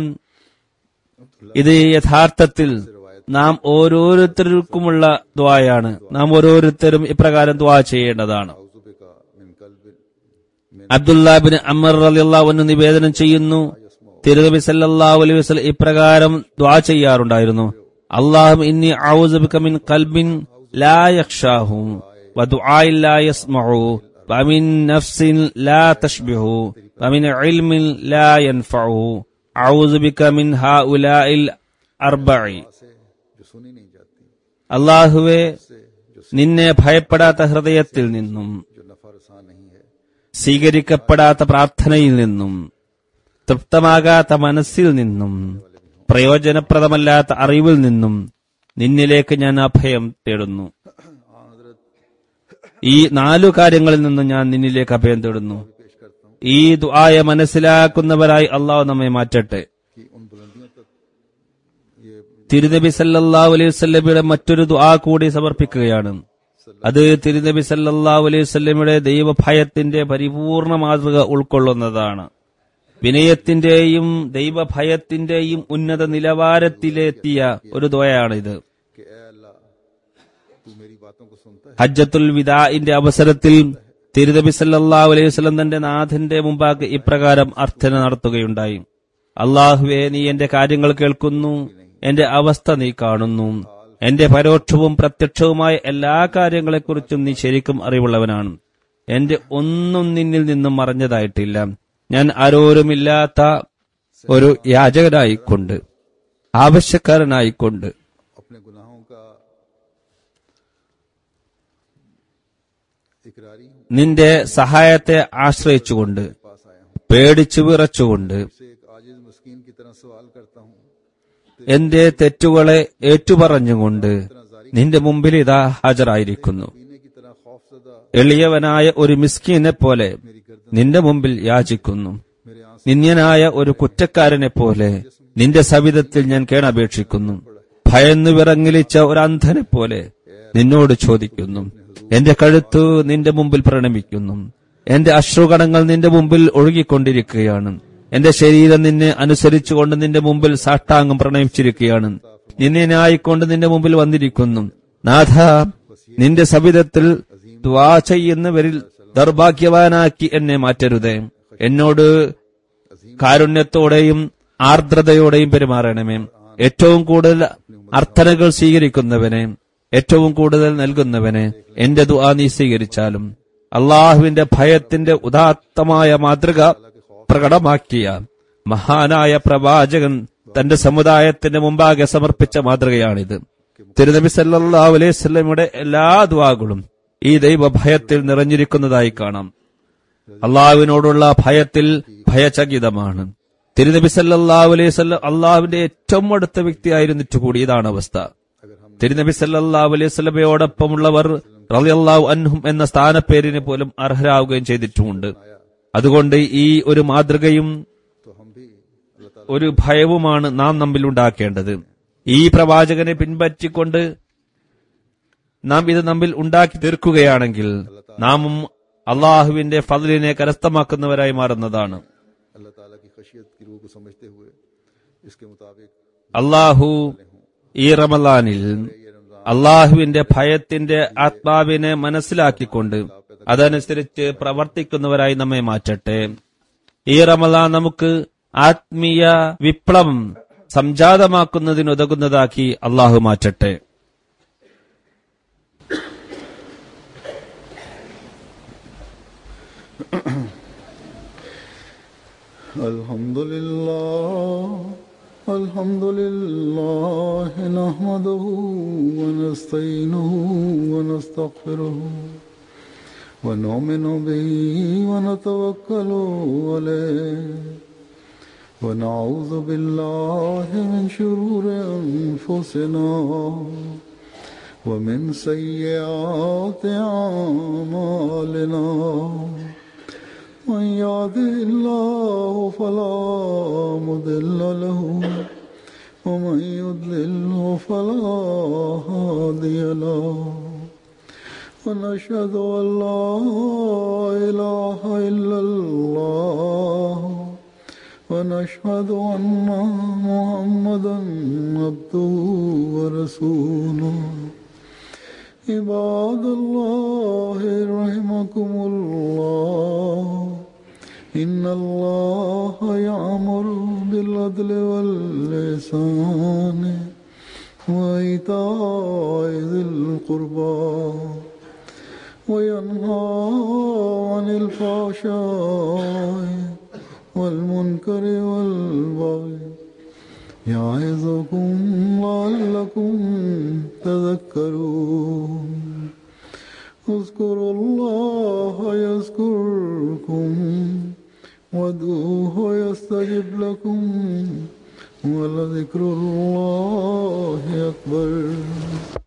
ഇത് യഥാർത്ഥത്തിൽ നാം ഓരോരുത്തർക്കുമുള്ള ദ്വായാണ് നാം ഓരോരുത്തരും ഇപ്രകാരം ദ്വാ ചെയ്യേണ്ടതാണ് औजुबे का मिन कल्बिन അബ്ദുല്ലാബിൻ അമർ അലിയുള്ള നിവേദനം ചെയ്യുന്നു തിരുനബി സല്ലല്ലാഹു അലൈഹി വസല്ലം ഇപ്രകാരം ദ്വാ ചെയ്യാറുണ്ടായിരുന്നു അള്ളാഹു ഇന്നി ഔസുബിക മിൻ ഖൽബിൻ ലാ യഖ്ഷാഹു വദുആഇൻ ലാ യസ്മഉ വമിൻ നഫ്സിൻ ലാ തഷ്ബിഹു വമിൻ ഇൽമിൻ ലാ യൻഫഉ ഔസുബിക മിൻ ഹാഉലാഇൽ അർബഇ से जो सुनी नहीं जाती അള്ളാഹുവെ से जो നിന്നെ ഭയപ്പെടാത്ത ഹൃദയത്തിൽ നിന്നും जो नफा रसा नहीं है സ്വീകരിക്കപ്പെടാത്ത പ്രാർത്ഥനയിൽ നിന്നും തൃപ്തമാകാത്ത മനസ്സിൽ നിന്നും പ്രയോജനപ്രദമല്ലാത്ത അറിവിൽ നിന്നും നിന്നിലേക്ക് ഞാൻ അഭയം തേടുന്നു हाँ हजरत ഈ നാലു കാര്യങ്ങളിൽ നിന്നും ഞാൻ നിന്നിലേക്ക് അഭയം തേടുന്നു पेश करता हूँ ഈ ദുആയ മനസ്സിലാക്കുന്നവരായി അള്ളാഹു നമ്മെ മാറ്റട്ടെ कि उन बुलंदियों तक ये തിരുനബി സല്ലല്ലാഹു അലൈഹി വസല്ലമയുടെ മറ്റൊരു ദുആ കൂടി സമർപ്പിക്കുകയാണ് അത് തിരുനബി സല്ലല്ലാഹു അലൈഹി വസല്ലമയുടെ ദൈവഭയത്തിന്റെ പരിപൂർണ മാതൃക ഉൾക്കൊള്ളുന്നതാണ് വിനയത്തിന്റെയും ദൈവഭയത്തിന്റെയും ഉന്നത നിലവാരത്തിലെത്തിയ ഒരു ദ്വയാണിത് कि ए अल्लाह तू मेरी बातों को सुनता है ഹജ്ജത്തുൽ വിദാഇന്റെ അവസരത്തിൽ തിരുനബി സല്ലല്ലാഹു അലൈഹി വസല്ലം തന്റെ നാഥന്റെ മുമ്പാകെ ഇപ്രകാരം അർത്ഥന നടത്തുകയുണ്ടായി അള്ളാഹുവെ നീ എന്റെ കാര്യങ്ങൾ കേൾക്കുന്നു എന്റെ അവസ്ഥ നീ കാണുന്നു എന്റെ പരോക്ഷവും പ്രത്യക്ഷവുമായ എല്ലാ കാര്യങ്ങളെക്കുറിച്ചും നീ ശരിക്കും അറിവുള്ളവനാണ് എന്റെ ഒന്നും നിന്നിൽ നിന്നും മറഞ്ഞതായിട്ടില്ല ഞാൻ ആരോരുമില്ലാത്ത ഒരു യാചകനായിക്കൊണ്ട് ആവശ്യക്കാരനായിക്കൊണ്ട് अपने गुनाहों का इकरारी हूँ നിന്റെ സഹായത്തെ ആശ്രയിച്ചുകൊണ്ട് पास आया हूँ പേടിച്ചു വിറച്ചുകൊണ്ട് से एक आजिज मस्कीन की तरह सवाल करता हूँ എന്റെ തെറ്റുകളെ ഏറ്റുപറഞ്ഞുകൊണ്ട് നിന്റെ മുമ്പിൽ ഇതാ ഹാജരായിരിക്കുന്നു पीने की तरह खौफजदा എളിയവനായ ഒരു മിസ്കീനെ പോലെ നിന്റെ മുമ്പിൽ യാചിക്കുന്നു मेरे आंसू നിന്യനായ ഒരു കുറ്റക്കാരനെ പോലെ നിന്റെ സവിധത്തിൽ ഞാൻ കേണപേക്ഷിക്കുന്നു ഭയന്നു വിറങ്ങിലിച്ച ഒരു അന്ധനെ പോലെ നിന്നോട് ചോദിക്കുന്നു എന്റെ കഴുത്ത് നിന്റെ മുമ്പിൽ പ്രണമിക്കുന്നു എന്റെ അശ്രുകണങ്ങൾ നിന്റെ മുമ്പിൽ ഒഴുകിക്കൊണ്ടിരിക്കുകയാണ് എന്റെ ശരീരം നിന്നെ അനുസരിച്ചുകൊണ്ട് നിന്റെ മുമ്പിൽ സാഷ്ടാംഗം പ്രണയിച്ചിരിക്കുകയാണ് നിന്നെ ന്യായിക്കൊണ്ട് നിന്റെ മുമ്പിൽ വന്നിരിക്കുന്നു നാഥ നിന്റെ സവിധത്തിൽ ദ്വാ ചെയ്യുന്നവരിൽ ദൗർഭാഗ്യവാനാക്കി എന്നെ മാറ്റരുതേ എന്നോട് കാരുണ്യത്തോടെയും ആർദ്രതയോടെയും പെരുമാറണമേ ഏറ്റവും കൂടുതൽ അർത്ഥനകൾ സ്വീകരിക്കുന്നവനെ ഏറ്റവും കൂടുതൽ നൽകുന്നവനെ എന്റെ ദുആ നീ സ്വീകരിച്ചാലും അള്ളാഹുവിന്റെ ഭയത്തിന്റെ ഉദാത്തമായ മാതൃക പ്രകടമാക്കിയ മഹാനായ പ്രവാചകൻ തന്റെ സമുദായത്തിന്റെ മുമ്പാകെ സമർപ്പിച്ച മാതൃകയാണിത് തിരുനബി സല്ലല്ലാഹു അലൈഹി വസല്ലമയുടെ എല്ലാ ദുആകളും ഈ ദൈവഭയത്തിൽ നിറഞ്ഞിരിക്കുന്നതായി കാണാം അള്ളാഹുവിനോടുള്ള ഭയത്തിൽ ഭയചകിതമാണ് തിരുനബി സല്ലല്ലാഹു അലൈഹി വസല്ലം അള്ളാഹുവിന്റെ ഏറ്റവും അടുത്ത വ്യക്തിയായിരുന്നിട്ട് കൂടി ഇതാണ് അവസ്ഥ തിരുനബി സല്ലല്ലാഹു അലൈഹി വസല്ലമയോടൊപ്പമുള്ളവർ റളിയല്ലാഹു അൻഹും എന്ന സ്ഥാനപ്പേരിന് പോലും അർഹരാവുകയും ചെയ്തിട്ടുമുണ്ട് അതുകൊണ്ട് ഈ ഒരു മാതൃകയും तो हम भी अल्लाह ताला ഒരു ഭയവുമാണ് നാം നമ്മിൽ ഉണ്ടാക്കേണ്ടത് ഈ പ്രവാചകനെ പിൻപറ്റിക്കൊണ്ട് നാം ഇത് നമ്മിൽ ഉണ്ടാക്കി തീർക്കുകയാണെങ്കിൽ നാമും അള്ളാഹുവിന്റെ ഫضലിനെ കരസ്ഥമാക്കുന്നവരായി മാറുന്നതാണ് अल्लाह ताला की खशियत की रूह को समझते हुए इसके मुताबिक അള്ളാഹു ഈ റമലാനിൽ അള്ളാഹുവിന്റെ ഭയത്തിന്റെ ആത്മാവിനെ മനസ്സിലാക്കിക്കൊണ്ട് അതനുസരിച്ച് പ്രവർത്തിക്കുന്നവരായി നമ്മെ മാറ്റട്ടെ ഈ റമലാൻ നമുക്ക് ആത്മീയ വിപ്ലവം സംജാതമാക്കുന്നതിനുതകുന്നതാക്കി അള്ളാഹു മാറ്റട്ടെ الحمد لله الحمد لله نحمده ونستعينه ونستغفره ونؤمن به ونتوكل عليه ونعوذ بالله من شرور أنفسنا ومن سيئات أعمالنا من يهده الله فلا مضل له ومن يضلله فلا هادي له ونشهد أن لا إله إلا الله ونشهد أن محمدا عبده ورسوله عباد الله رحمكم الله إن الله يأمر بالعدل واللسان وإيتاء ذي القربى وينهى عن الفحشاء والمنكر والبغي يعظكم لعلكم تذكرون اذكروا الله يذكركم وادعوه يستجب لكم ولذكر الله أكبر